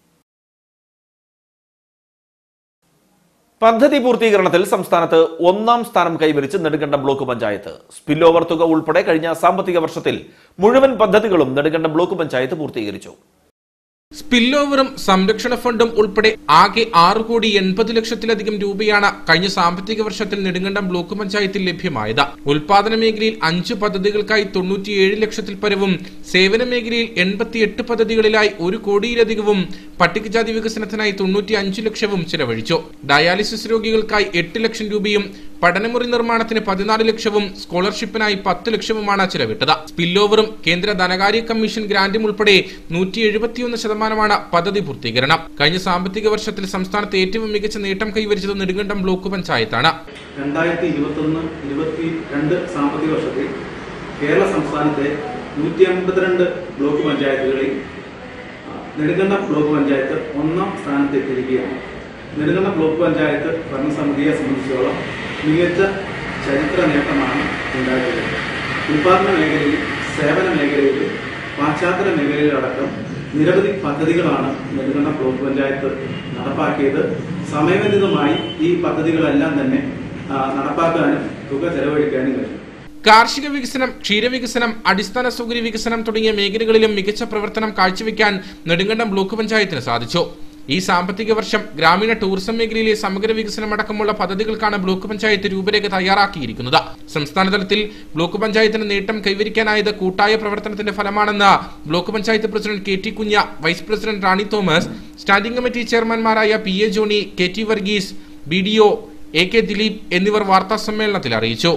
പദ്ധതി പൂർത്തീകരണത്തിൽ സംസ്ഥാനത്ത് ഒന്നാം സ്ഥാനം കൈവരിച്ച് Nedumkandam block panchayat spill over തുക ഉൾപ്പെടെ കഴിഞ്ഞ സാമ്പത്തിക വർഷത്തിൽ മുഴുവൻ പദ്ധതികളും നെടുങ്കണ്ടം ബ്ലോക്ക് പഞ്ചായത്ത് പൂർത്തീകരിച്ചു സ്പില്ലോവറും സംരക്ഷണ ഫണ്ടും ഉൾപ്പെടെ ആകെ ആറ് കോടി എൺപത് ലക്ഷത്തിലധികം രൂപയാണ് കഴിഞ്ഞ സാമ്പത്തിക വർഷത്തിൽ നെടുങ്കണ്ടം ബ്ലോക്ക് പഞ്ചായത്തിൽ ലഭ്യമായത് ഉൽപാദന മേഖലയിൽ അഞ്ച് പദ്ധതികൾക്കായി തൊണ്ണൂറ്റിയേഴ് ലക്ഷത്തിൽ പരവും സേവന മേഖലയിൽ എൺപത്തിയെട്ട് പദ്ധതികളിലായി ഒരു കോടിയിലധികവും പട്ടികജാതി വികസനത്തിനായി തൊണ്ണൂറ്റി അഞ്ച് ലക്ഷവും ചിലവഴിച്ചു ഡയാലിസിസ് രോഗികൾക്കായി എട്ട് ലക്ഷം രൂപയും പഠനമുറി നിർമ്മാണത്തിന് പതിനാല് ലക്ഷവും സ്കോളർഷിപ്പിനായി പത്ത് ലക്ഷവുമാണ് ചിലവിട്ടത് സ്പില്ലോവറും കേന്ദ്ര ധനകാര്യ കമ്മീഷൻ ഗ്രാന്റും ഉൾപ്പെടെ നൂറ്റി എഴുപത്തിയൊന്ന് ശതമാനമാണ് പദ്ധതി പൂർത്തീകരണം കഴിഞ്ഞ സാമ്പത്തിക വർഷത്തിൽ സംസ്ഥാനത്ത് ഏറ്റവും മികച്ച നേട്ടം കൈവരിച്ചത് നെടുങ്കണ്ടം ബ്ലോക്ക് പഞ്ചായത്താണ് രണ്ടായിരത്തി ഇരുപത്തൊന്ന് ഇരുപത്തി രണ്ട് സാമ്പത്തിക വർഷത്തിൽ കേരള സംസ്ഥാനത്തെ നൂറ്റി അമ്പത്തിരണ്ട് ബ്ലോക്ക് പഞ്ചായത്തുകളിൽ ആ, നെടുങ്കണ്ടം ബ്ലോക്ക് പഞ്ചായത്ത് ഒന്നാം സ്ഥാനത്ത് എത്തിയിരിക്കുകയാണ് നെടുങ്കണ്ടം ബ്ലോക്ക് പഞ്ചായത്ത് ഭരണസമിതിയെ സംബന്ധിച്ചോളം മികച്ച ചരിത്ര നേട്ടമാണ് ഉണ്ടായിട്ടുള്ളത് ഉൽപാദന മേഖലയിൽ സേവന മേഖലയിൽ പാശ്ചാത്തല മേഖലയിലടക്കം നിരവധി പദ്ധതികളാണ് നെടുങ്കണ്ടം ബ്ലോക്ക് പഞ്ചായത്ത് നടപ്പാക്കിയത് സമയബന്ധിതമായി ഈ പദ്ധതികളെല്ലാം തന്നെ ആ, നടപ്പാക്കാനും തുക ചെലവഴിക്കാനും കഴിയും കാർഷിക വികസനം ക്ഷീരവികസനം അടിസ്ഥാന സൗകര്യ വികസനം തുടങ്ങിയ മേഖലകളിലും മികച്ച പ്രവർത്തനം കാഴ്ചവെക്കാൻ നെടുങ്കണ്ടം ബ്ലോക്ക് പഞ്ചായത്തിന് സാധിച്ചു ഈ സാമ്പത്തിക വർഷം ഗ്രാമീണ ടൂറിസം മേഖലയിലെ സമഗ്ര വികസനം അടക്കമുള്ള പദ്ധതികൾക്കാണ് ബ്ലോക്ക് പഞ്ചായത്ത് രൂപരേഖ തയ്യാറാക്കിയിരിക്കുന്നത് സംസ്ഥാന തലത്തിൽ ബ്ലോക്ക് പഞ്ചായത്തിന് നേട്ടം കൈവരിക്കാനായത് കൂട്ടായ പ്രവർത്തനത്തിന്റെ ഫലമാണെന്ന് block panchayat president K T Kunja vice president Rani Thomas standing committee ചെയർമാൻമാരായ P A Johny K T Varghese B D O A K Dileep എന്നിവർ വാർത്താ സമ്മേളനത്തിൽ അറിയിച്ചു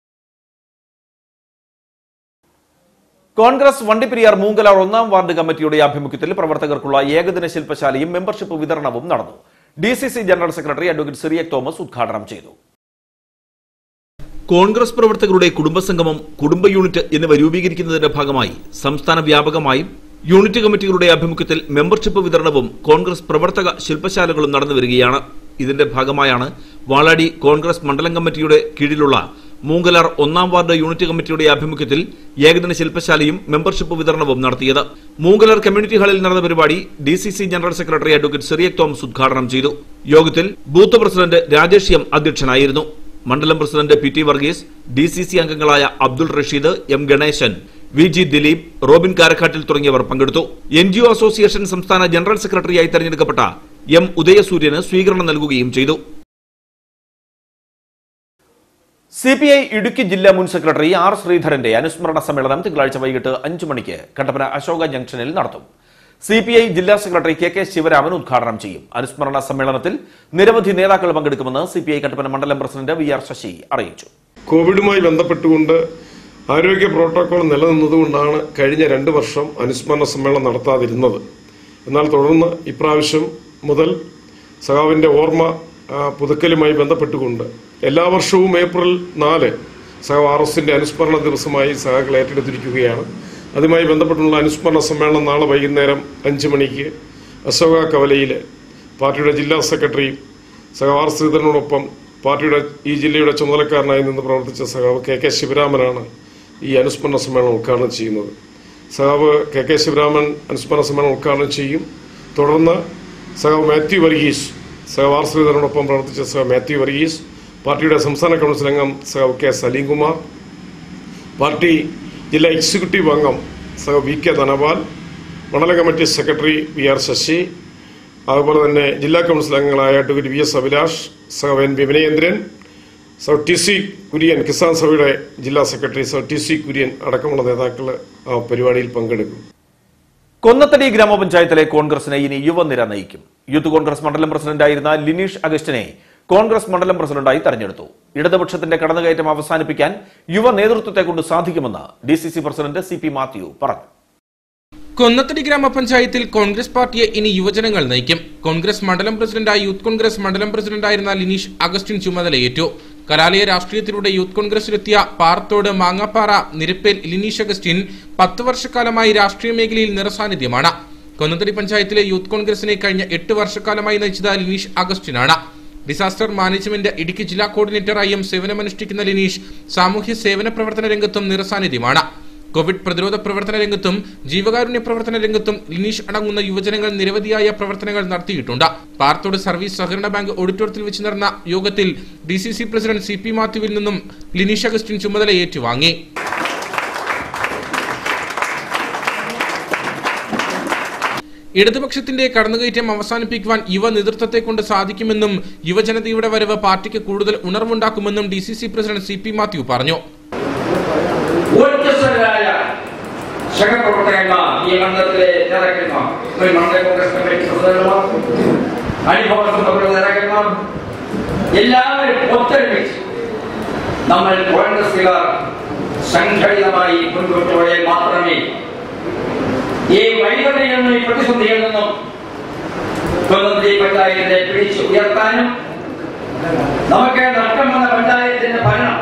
കോൺഗ്രസ് വണ്ടിപ്പെരിയാർ മൂങ്കലാർ ഒന്നാം വാർഡ് കമ്മിറ്റിയുടെ ആഭിമുഖ്യത്തിൽ പ്രവർത്തകർക്കുള്ള ഏകദിന ശില്പശാലയും മെമ്പർഷിപ്പ് വിതരണവും നടന്നു D C C general secretary advocate Cyriac Thomas ഉദ്ഘാടനം ചെയ്തു കോൺഗ്രസ് പ്രവർത്തകരുടെ കുടുംബസംഗമം കുടുംബ യൂണിറ്റ് എന്നിവ രൂപീകരിക്കുന്നതിന്റെ ഭാഗമായി സംസ്ഥാന വ്യാപകമായും യൂണിറ്റ് കമ്മിറ്റികളുടെ ആഭിമുഖ്യത്തിൽ മെമ്പർഷിപ്പ് വിതരണവും കോൺഗ്രസ് പ്രവർത്തക ശില്പശാലകളും നടന്നു വരികയാണ് ഇതിന്റെ ഭാഗമായാണ് വാളാടി കോൺഗ്രസ് മണ്ഡലം കമ്മിറ്റിയുടെ കീഴിലുള്ള മൂങ്കലാർ ഒന്നാം വാർഡ് യൂണിറ്റ് കമ്മിറ്റിയുടെ ആഭിമുഖ്യത്തിൽ ഏകദിന ശില്പശാലയും മെമ്പർഷിപ്പ് വിതരണവും നടത്തിയത് മൂങ്കലാർ കമ്മ്യൂണിറ്റി ഹാളിൽ നടന്ന പരിപാടി D C C general secretary advocate Cyriac Thomas ഉദ്ഘാടനം ചെയ്തു യോഗത്തിൽ ബൂത്ത് പ്രസിഡന്റ് രാജേഷ് എം അധ്യക്ഷനായിരുന്നു മണ്ഡലം president P T Varghese D C C അംഗങ്ങളായ Abdul Rasheed M Ganesan V G Dileep Robin Karakkattil തുടങ്ങിയവർ പങ്കെടുത്തു എൻ ജി ഒ അസോസിയേഷൻ സംസ്ഥാന ജനറൽ സെക്രട്ടറിയായി തെരഞ്ഞെടുക്കപ്പെട്ട എം ഉദയസൂര്യന് സ്വീകരണം നൽകുകയും ചെയ്തു സി പി ഐ ഇടുക്കി ജില്ലാ മുൻ സെക്രട്ടറി ആർ ശ്രീധരന്റെ അനുസ്മരണ സമ്മേളനം തിങ്കളാഴ്ച വൈകിട്ട് അഞ്ചു മണിക്ക് കട്ടപ്പന അശോക ജംഗ്ഷനിൽ നടത്തും സി പി ഐ ജില്ലാ സെക്രട്ടറി കെ കെ ശിവരാമൻ ഉദ്ഘാടനം ചെയ്യും അനുസ്മരണ സമ്മേളനത്തിൽ നിരവധി നേതാക്കൾ പങ്കെടുക്കുമെന്ന് സി പി ഐ കട്ടപ്പന മണ്ഡലം പ്രസിഡന്റ് വി ആർ ശശി അറിയിച്ചു കോവിഡുമായി ബന്ധപ്പെട്ടുകൊണ്ട് ആരോഗ്യ പ്രോട്ടോകോൾ നിലനിന്നതുകൊണ്ടാണ് കഴിഞ്ഞ രണ്ട് വർഷം അനുസ്മരണ സമ്മേളനം നടത്താതിരുന്നത് എന്നാൽ തുടർന്ന് ഇപ്രാവശ്യം മുതൽ സഖാവിൻ്റെ ഓർമ്മ ആ, പുതുക്കലുമായി ബന്ധപ്പെട്ടുകൊണ്ട് എല്ലാ വർഷവും ഏപ്രിൽ നാല് സഹ ആർ എസിന്റെ അനുസ്മരണ ദിവസമായി സഹകൾ ഏറ്റെടുത്തിരിക്കുകയാണ് അതുമായി ബന്ധപ്പെട്ടുള്ള അനുസ്മരണ സമ്മേളനം നാളെ വൈകുന്നേരം അഞ്ച് മണിക്ക് അശോക കവലയിൽ പാർട്ടിയുടെ ജില്ലാ സെക്രട്ടറിയും സഹ ആർ ശ്രീധരനോടൊപ്പം പാർട്ടിയുടെ ഈ ജില്ലയുടെ ചുമതലക്കാരനായി നിന്ന് പ്രവർത്തിച്ച സഹാവ് കെ കെ ശിവരാമനാണ് ഈ അനുസ്മരണ സമ്മേളനം ഉദ്ഘാടനം ചെയ്യുന്നത് സഹാവ് കെ കെ ശിവരാമൻ അനുസ്മരണ സമ്മേളനം ഉദ്ഘാടനം ചെയ്യും തുടർന്ന് സഹാവ് മാത്യു വർഗീസ് സഹാവ് ആർ ശ്രീധരനോടൊപ്പം പ്രവർത്തിച്ച സഹാവ് മാത്യു വർഗീസ് പാർട്ടിയുടെ സംസ്ഥാന കൗൺസിൽ അംഗം സഹാവ് കെ സലീംകുമാർ പാർട്ടി ജില്ലാ എക്സിക്യൂട്ടീവ് അംഗം സഹ വി കെ ധനപാൽ മണ്ഡല committee secretary V R Sasi അതുപോലെ തന്നെ ജില്ലാ കൗൺസിൽ അംഗങ്ങളായ അഡ്വക്കേറ്റ് വി എസ് അഭിലാഷ് സഹ എൻ വിനയേന്ദ്രൻ സഹ ടി സി കുര്യൻ കിസാൻ സഭയുടെ ജില്ലാ സെക്രട്ടറി സഹ ടി സി കുര്യൻ അടക്കമുള്ള നേതാക്കൾ ആ പരിപാടിയിൽ പങ്കെടുക്കും കൊന്നത്തടി ഗ്രാമപഞ്ചായത്തിലെ കോൺഗ്രസിനെ ഇനി യുവനിര നയിക്കും യൂത്ത് കോൺഗ്രസ് മണ്ഡലം പ്രസിഡന്റായിരുന്ന ലിനീഷ് അഗസ്റ്റിനെ കോൺഗ്രസ് മണ്ഡലം പ്രസിഡന്റായി തെരഞ്ഞെടുത്തു ഇടതുപക്ഷത്തിന്റെ കടന്നുകയറ്റം അവസാനിപ്പിക്കാൻ യുവ നേതൃത്വത്തെ കൊണ്ട് സാധിക്കുമെന്ന് D C C president C P Mathew പറഞ്ഞു കൊന്നത്തടി ഗ്രാമപഞ്ചായത്തിൽ കോൺഗ്രസ് പാർട്ടിയെ ഇനി യുവജനങ്ങൾ നയിക്കും കോൺഗ്രസ് മണ്ഡലം പ്രസിഡന്റായി യൂത്ത് കോൺഗ്രസ് മണ്ഡലം പ്രസിഡന്റായിരുന്ന ലിനീഷ് അഗസ്റ്റിൻ ചുമതലയേറ്റു കലാലയ രാഷ്ട്രീയത്തിലൂടെ യൂത്ത് കോൺഗ്രസിലെത്തിയ പാറത്തോട് മാങ്ങാപ്പാറ നിരപ്പേൽ ലിനീഷ് അഗസ്റ്റിൻ പത്ത് വർഷക്കാലമായി രാഷ്ട്രീയ മേഖലയിൽ നിറസാന്നിധ്യമാണ് കൊന്നത്തടി പഞ്ചായത്തിലെ യൂത്ത് കോൺഗ്രസിനെ കഴിഞ്ഞ എട്ട് വർഷക്കാലമായി നയിച്ചത് ലിനീഷ് അഗസ്റ്റിനാണ് ഡിസാസ്റ്റർ മാനേജ്മെന്റ് ഇടുക്കി ജില്ലാ കോർഡിനേറ്ററായും സേവനമനുഷ്ഠിക്കുന്ന ലിനീഷ് സാമൂഹ്യ സേവന പ്രവർത്തന രംഗത്തും നിറസാന്നിധ്യമാണ് കോവിഡ് പ്രതിരോധ പ്രവർത്തന രംഗത്തും ജീവകാരുണ്യ പ്രവർത്തന രംഗത്തും ലിനീഷ് അടങ്ങുന്ന യുവജനങ്ങൾ നിരവധിയായ പ്രവർത്തനങ്ങൾ നടത്തിയിട്ടുണ്ട് പാർത്തോട് സർവീസ് സഹകരണ ബാങ്ക് ഓഡിറ്റോറിയത്തിൽ വെച്ച് നടന്ന യോഗത്തിൽ D C C president C P മാത്യുവിൽ നിന്നും ലിനീഷ് അഗസ്റ്റിൻ ചുമതല ഏറ്റുവാങ്ങി ഇടതുപക്ഷത്തിന്റെ കടന്നുകയറ്റം അവസാനിപ്പിക്കുവാൻ യുവ നേതൃത്വത്തെ കൊണ്ട് സാധിക്കുമെന്നും യുവജനതയുടെ വരവ് പാർട്ടിക്ക് കൂടുതൽ ഉണർവുണ്ടാക്കുമെന്നും D C C president C P Mathew പറഞ്ഞു ഊർജ്ജസ്വലരായ സഹപ്രവർത്തകന്മാർ ഈ മണ്ഡലത്തിലെ നേതാക്കന്മാർ ഒരു മണ്ഡല കോൺഗ്രസ് കമ്മിറ്റി പ്രസിഡന്റുമാർ അനുഭവസമ്പന്ന നേതാക്കന്മാർ എല്ലാവരും ഒത്തൊരുമിച്ച് നമ്മൾ കോൺഗ്രസുകാർ സംഘടിതമായി മുൻപോട്ട് പോയാൽ മാത്രമേ ഈ വൈകൃതിയിൽ നിന്നും ഈ പ്രതിസന്ധിയിൽ നിന്നും കൊന്നത്തി പഞ്ചായത്തിനെ പിടിച്ച് ഉയർത്താനും നമുക്ക് നഷ്ടം വന്ന പഞ്ചായത്തിന്റെ ഭരണം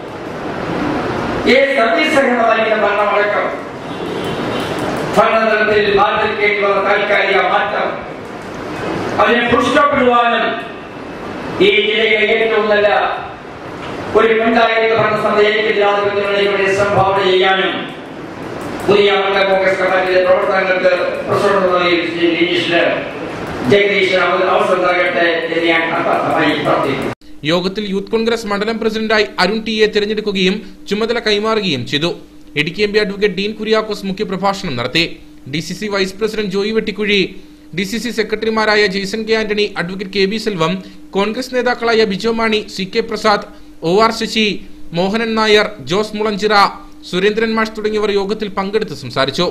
ഈ സർവീസ് സഹകരണ ഭരണമടക്കം ഭരണതലത്തിൽ മാറ്റേണ്ടി വന്ന താൽക്കാലിക മാറ്റം അതിനെ പുഷ്ടപ്പെടുവാനും ഈ ജില്ലയിലെ ഏറ്റവും നല്ല ഒരു പഞ്ചായത്ത് ഭരണസമിതി ജനാധിപത്യത്തിനുവേണ്ടി സംഭാവന ചെയ്യാനും പുതിയ മണ്ഡല കോൺഗ്രസ് കമ്മിറ്റിയിലെ പ്രവർത്തനങ്ങൾക്ക് പ്രസിഡന്റ് നിലയിൽ ശ്രീ ലിനീഷിന് ജഗദീശൻ അവസരം നൽകട്ടെ എന്ന് ഞാൻ ആത്മാർത്ഥമായി പ്രാർത്ഥിക്കുന്നു യോഗത്തിൽ യൂത്ത് കോൺഗ്രസ് മണ്ഡലം പ്രസിഡന്റായി അരുൺ ടി എ തിരഞ്ഞെടുക്കുകയും ചുമതല കൈമാറുകയും ചെയ്തു Idukki M P advocate Dean Kuriakose മുഖ്യപ്രഭാഷണം നടത്തി D C C vice president Joy Vettikuzhy D C C സെക്രട്ടറിമാരായ Jaison K Antony advocate K B Selvam Congress നേതാക്കളായ Bijo Mani C K Prasad O R Sasi Mohanan Nair Jose Mulanchira Surendran മാഷ് തുടങ്ങിയവർ യോഗത്തിൽ പങ്കെടുത്ത് സംസാരിച്ചു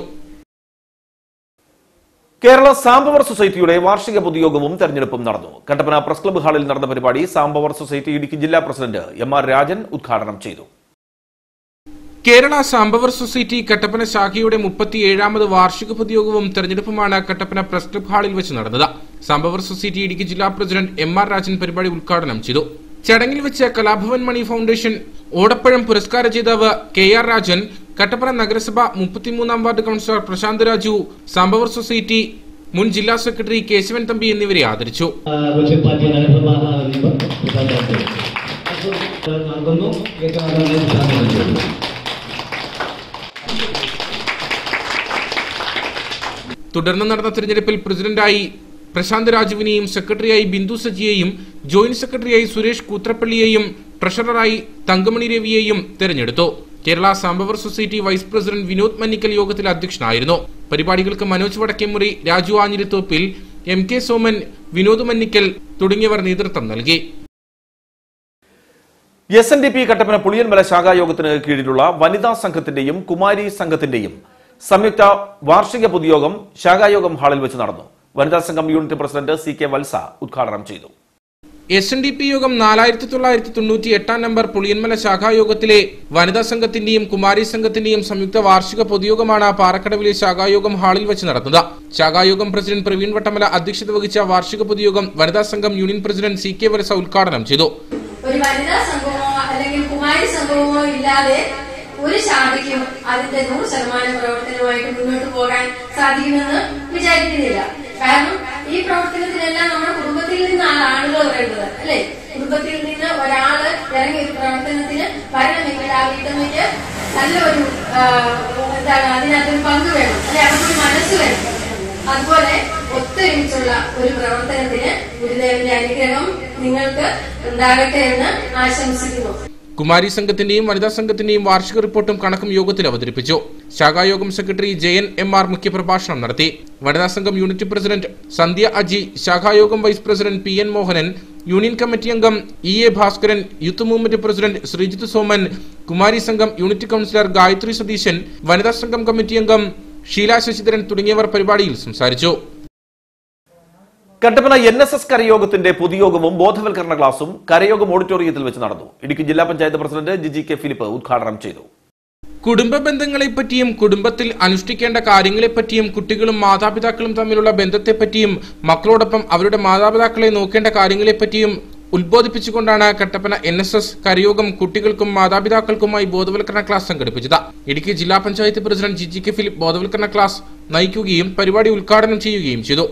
കേരള സാംബവർ സൊസൈറ്റിയുടെ വാർഷിക പൊതുയോഗവും തെരഞ്ഞെടുപ്പും നടന്നു കട്ടപ്പന പ്രസ് ക്ലബ്ബ് ഹാളിൽ നടന്ന പരിപാടി സാംബവർ സൊസൈറ്റി ഇടുക്കി ജില്ലാ പ്രസിഡന്റ് എം ആർ രാജൻ ഉദ്ഘാടനം ചെയ്തു കേരള സാംബവർ സൊസൈറ്റി കട്ടപ്പന ശാഖയുടെ മുപ്പത്തിയേഴാമത് വാർഷിക പൊതുയോഗവും തെരഞ്ഞെടുപ്പുമാണ് കട്ടപ്പന പ്രസ് ക്ലബ് ഹാളിൽ വെച്ച് നടന്നത് സാംബവർ സൊസൈറ്റി ഇടുക്കി ജില്ലാ പ്രസിഡന്റ് എം ആർ രാജൻ പരിപാടി ഉദ്ഘാടനം ചെയ്തു ചടങ്ങിൽ വെച്ച് കലാഭവൻ മണി ഫൗണ്ടേഷൻ ഓടപ്പഴം പുരസ്കാര ജേതാവ് കെ ആർ രാജൻ കട്ടപ്പന നഗരസഭ മുപ്പത്തിമൂന്നാം ward councillor Prasanth Raju Sambavar society മുൻ ജില്ലാ സെക്രട്ടറി കേശവൻ തമ്പി എന്നിവരെ ആദരിച്ചു മുസ്ലിം പാർട്ടി നഗരസഭ മെമ്പർ പ്രധാനമന്ത്രി നൽകുന്നു ഏറ്റവും ആദ്യമായി പ്രധാനമന്ത്രി തുടർന്ന് നടന്ന തിരഞ്ഞെടുപ്പിൽ പ്രസിഡന്റായി പ്രശാന്ത് രാജുവിനെയും സെക്രട്ടറിയായി ബിന്ദു സജിയെയും ജോയിന്റ് സെക്രട്ടറിയായി സുരേഷ് കൂത്രപ്പള്ളിയെയും ട്രഷററായി തങ്കമണി രവിയെയും തെരഞ്ഞെടുത്തു Kerala Sambavar society vice president Vinod Mannikkal യോഗത്തിൽ അധ്യക്ഷനായിരുന്നു പരിപാടികൾക്ക് മനോജ് വടക്കേമുറി രാജു ആഞ്ഞിലിത്തോപ്പിൽ എം കെ സോമൻ വിനോദ് മന്നിക്കൽ തുടങ്ങിയവർ നേതൃത്വം നൽകി S N D P Kattappana Puliyanmala ശാഖായോഗത്തിന് കീഴിലുള്ള വനിതാ സംഘത്തിന്റെയും കുമാരി സംഘത്തിന്റെയും സംയുക്ത വാർഷിക പൊതുയോഗം ശാഖായോഗം ഹാളിൽ വെച്ച് നടന്നു വനിതാ സംഘം unit president C K Valsa ഉദ്ഘാടനം ചെയ്തു എസ് എൻ ഡി പി യോഗം നാലായിരത്തി തൊള്ളായിരത്തി തൊണ്ണൂറ്റി എട്ടാം നമ്പർ പുളിയന്മല ശാഖായോഗത്തിലെ വനിതാ സംഘത്തിന്റെയും കുമാരി സംഘത്തിന്റെയും സംയുക്ത വാർഷിക പൊതുയോഗമാണ് പാറക്കടവിലെ ശാഖായോഗം ഹാളിൽ വെച്ച് നടത്തുന്നത് ശാഖായോഗം പ്രസിഡന്റ് പ്രവീൺ വട്ടമല അധ്യക്ഷത വഹിച്ച വാർഷിക പൊതുയോഗം വനിതാ സംഘം union president C K Varasa ഉദ്ഘാടനം ചെയ്തു ഒരു വനിതാ സംഘമോ അല്ലെങ്കിൽ കുമാരി സംഘമോ ഇല്ലാതെ ഒരു ശാഖയ്ക്കും അതിന്റെ നൂറ് ശതമാനം പ്രവർത്തനവുമായിട്ട് മുന്നോട്ട് പോകാൻ സാധിക്കുമെന്ന് വിചാരിക്കുന്നില്ല കാരണം ഈ പ്രവർത്തനത്തിനെല്ലാം നമ്മുടെ കുടുംബത്തിൽ നിന്നാണ് ആളുകൾ വരേണ്ടത് അല്ലെ കുടുംബത്തിൽ നിന്ന് ഒരാള് ഇറങ്ങി ഒരു പ്രവർത്തനത്തിന് വരണമെങ്കിൽ ആ വീട്ടമ്മയ്ക്ക് നല്ലൊരു ആ, എന്താണ് അതിനകത്തൊരു പങ്ക് വേണം അല്ലെ അവർക്കൊരു മനസ്സ് വേണം അതുപോലെ ഒത്തൊരുമിച്ചുള്ള ഒരു പ്രവർത്തനത്തിന് ഗുരുദേവന്റെ അനുഗ്രഹം നിങ്ങൾക്ക് ഉണ്ടാകട്ടെ എന്ന് ആശംസിക്കുന്നു കുമാരി സംഘത്തിന്റെയും വനിതാ സംഘത്തിന്റെയും വാർഷിക റിപ്പോർട്ടും കണക്കും യോഗത്തിൽ അവതരിപ്പിച്ചു ശാഖായോഗം സെക്രട്ടറി ജയൻ എം ആർ മുഖ്യപ്രഭാഷണം നടത്തി വനിതാ സംഘം യൂണിറ്റ് പ്രസിഡന്റ് സന്ധ്യ അജി ശാഖായോഗം vice president P N Mohanan union committee അംഗം E A Bhaskaran youth movement president Sreejith Soman Kumari സംഘം യൂണിറ്റ് കൌൺസിലർ ഗായത്രി സതീശൻ വനിതാ സംഘം കമ്മിറ്റി അംഗം ഷീല ശശിധരൻ തുടങ്ങിയവർ പരിപാടിയിൽ സംസാരിച്ചു കട്ടപ്പന എൻ എസ് എസ് കരയോഗത്തിന്റെ പൊതുയോഗവും ബോധവൽക്കരണ ക്ലാസും കരയോഗം ഓഡിറ്റോറിയത്തിൽ വെച്ച് നടന്നു ഇടുക്കി ജില്ലാ പഞ്ചായത്ത് പ്രസിഡന്റ് ജിജി കെ ഫിലിപ്പ് ഉദ്ഘാടനം ചെയ്തു കുടുംബ ബന്ധങ്ങളെപ്പറ്റിയും കുടുംബത്തിൽ അനുഷ്ഠിക്കേണ്ട കാര്യങ്ങളെപ്പറ്റിയും കുട്ടികളും മാതാപിതാക്കളും തമ്മിലുള്ള ബന്ധത്തെപ്പറ്റിയും മക്കളോടൊപ്പം അവരുടെ മാതാപിതാക്കളെ നോക്കേണ്ട കാര്യങ്ങളെപ്പറ്റിയും ഉത്ബോധിപ്പിച്ചുകൊണ്ടാണ് കട്ടപ്പന എൻ എസ് എസ് കരയോഗം കുട്ടികൾക്കും മാതാപിതാക്കൾക്കുമായി ബോധവൽക്കരണ ക്ലാസ് സംഘടിപ്പിച്ചത് ഇടുക്കി ജില്ലാ പഞ്ചായത്ത് പ്രസിഡന്റ് ജിജി കെ ഫിലിപ്പ് ബോധവൽക്കരണ ക്ലാസ് നയിക്കുകയും പരിപാടി ഉദ്ഘാടനം ചെയ്യുകയും ചെയ്തു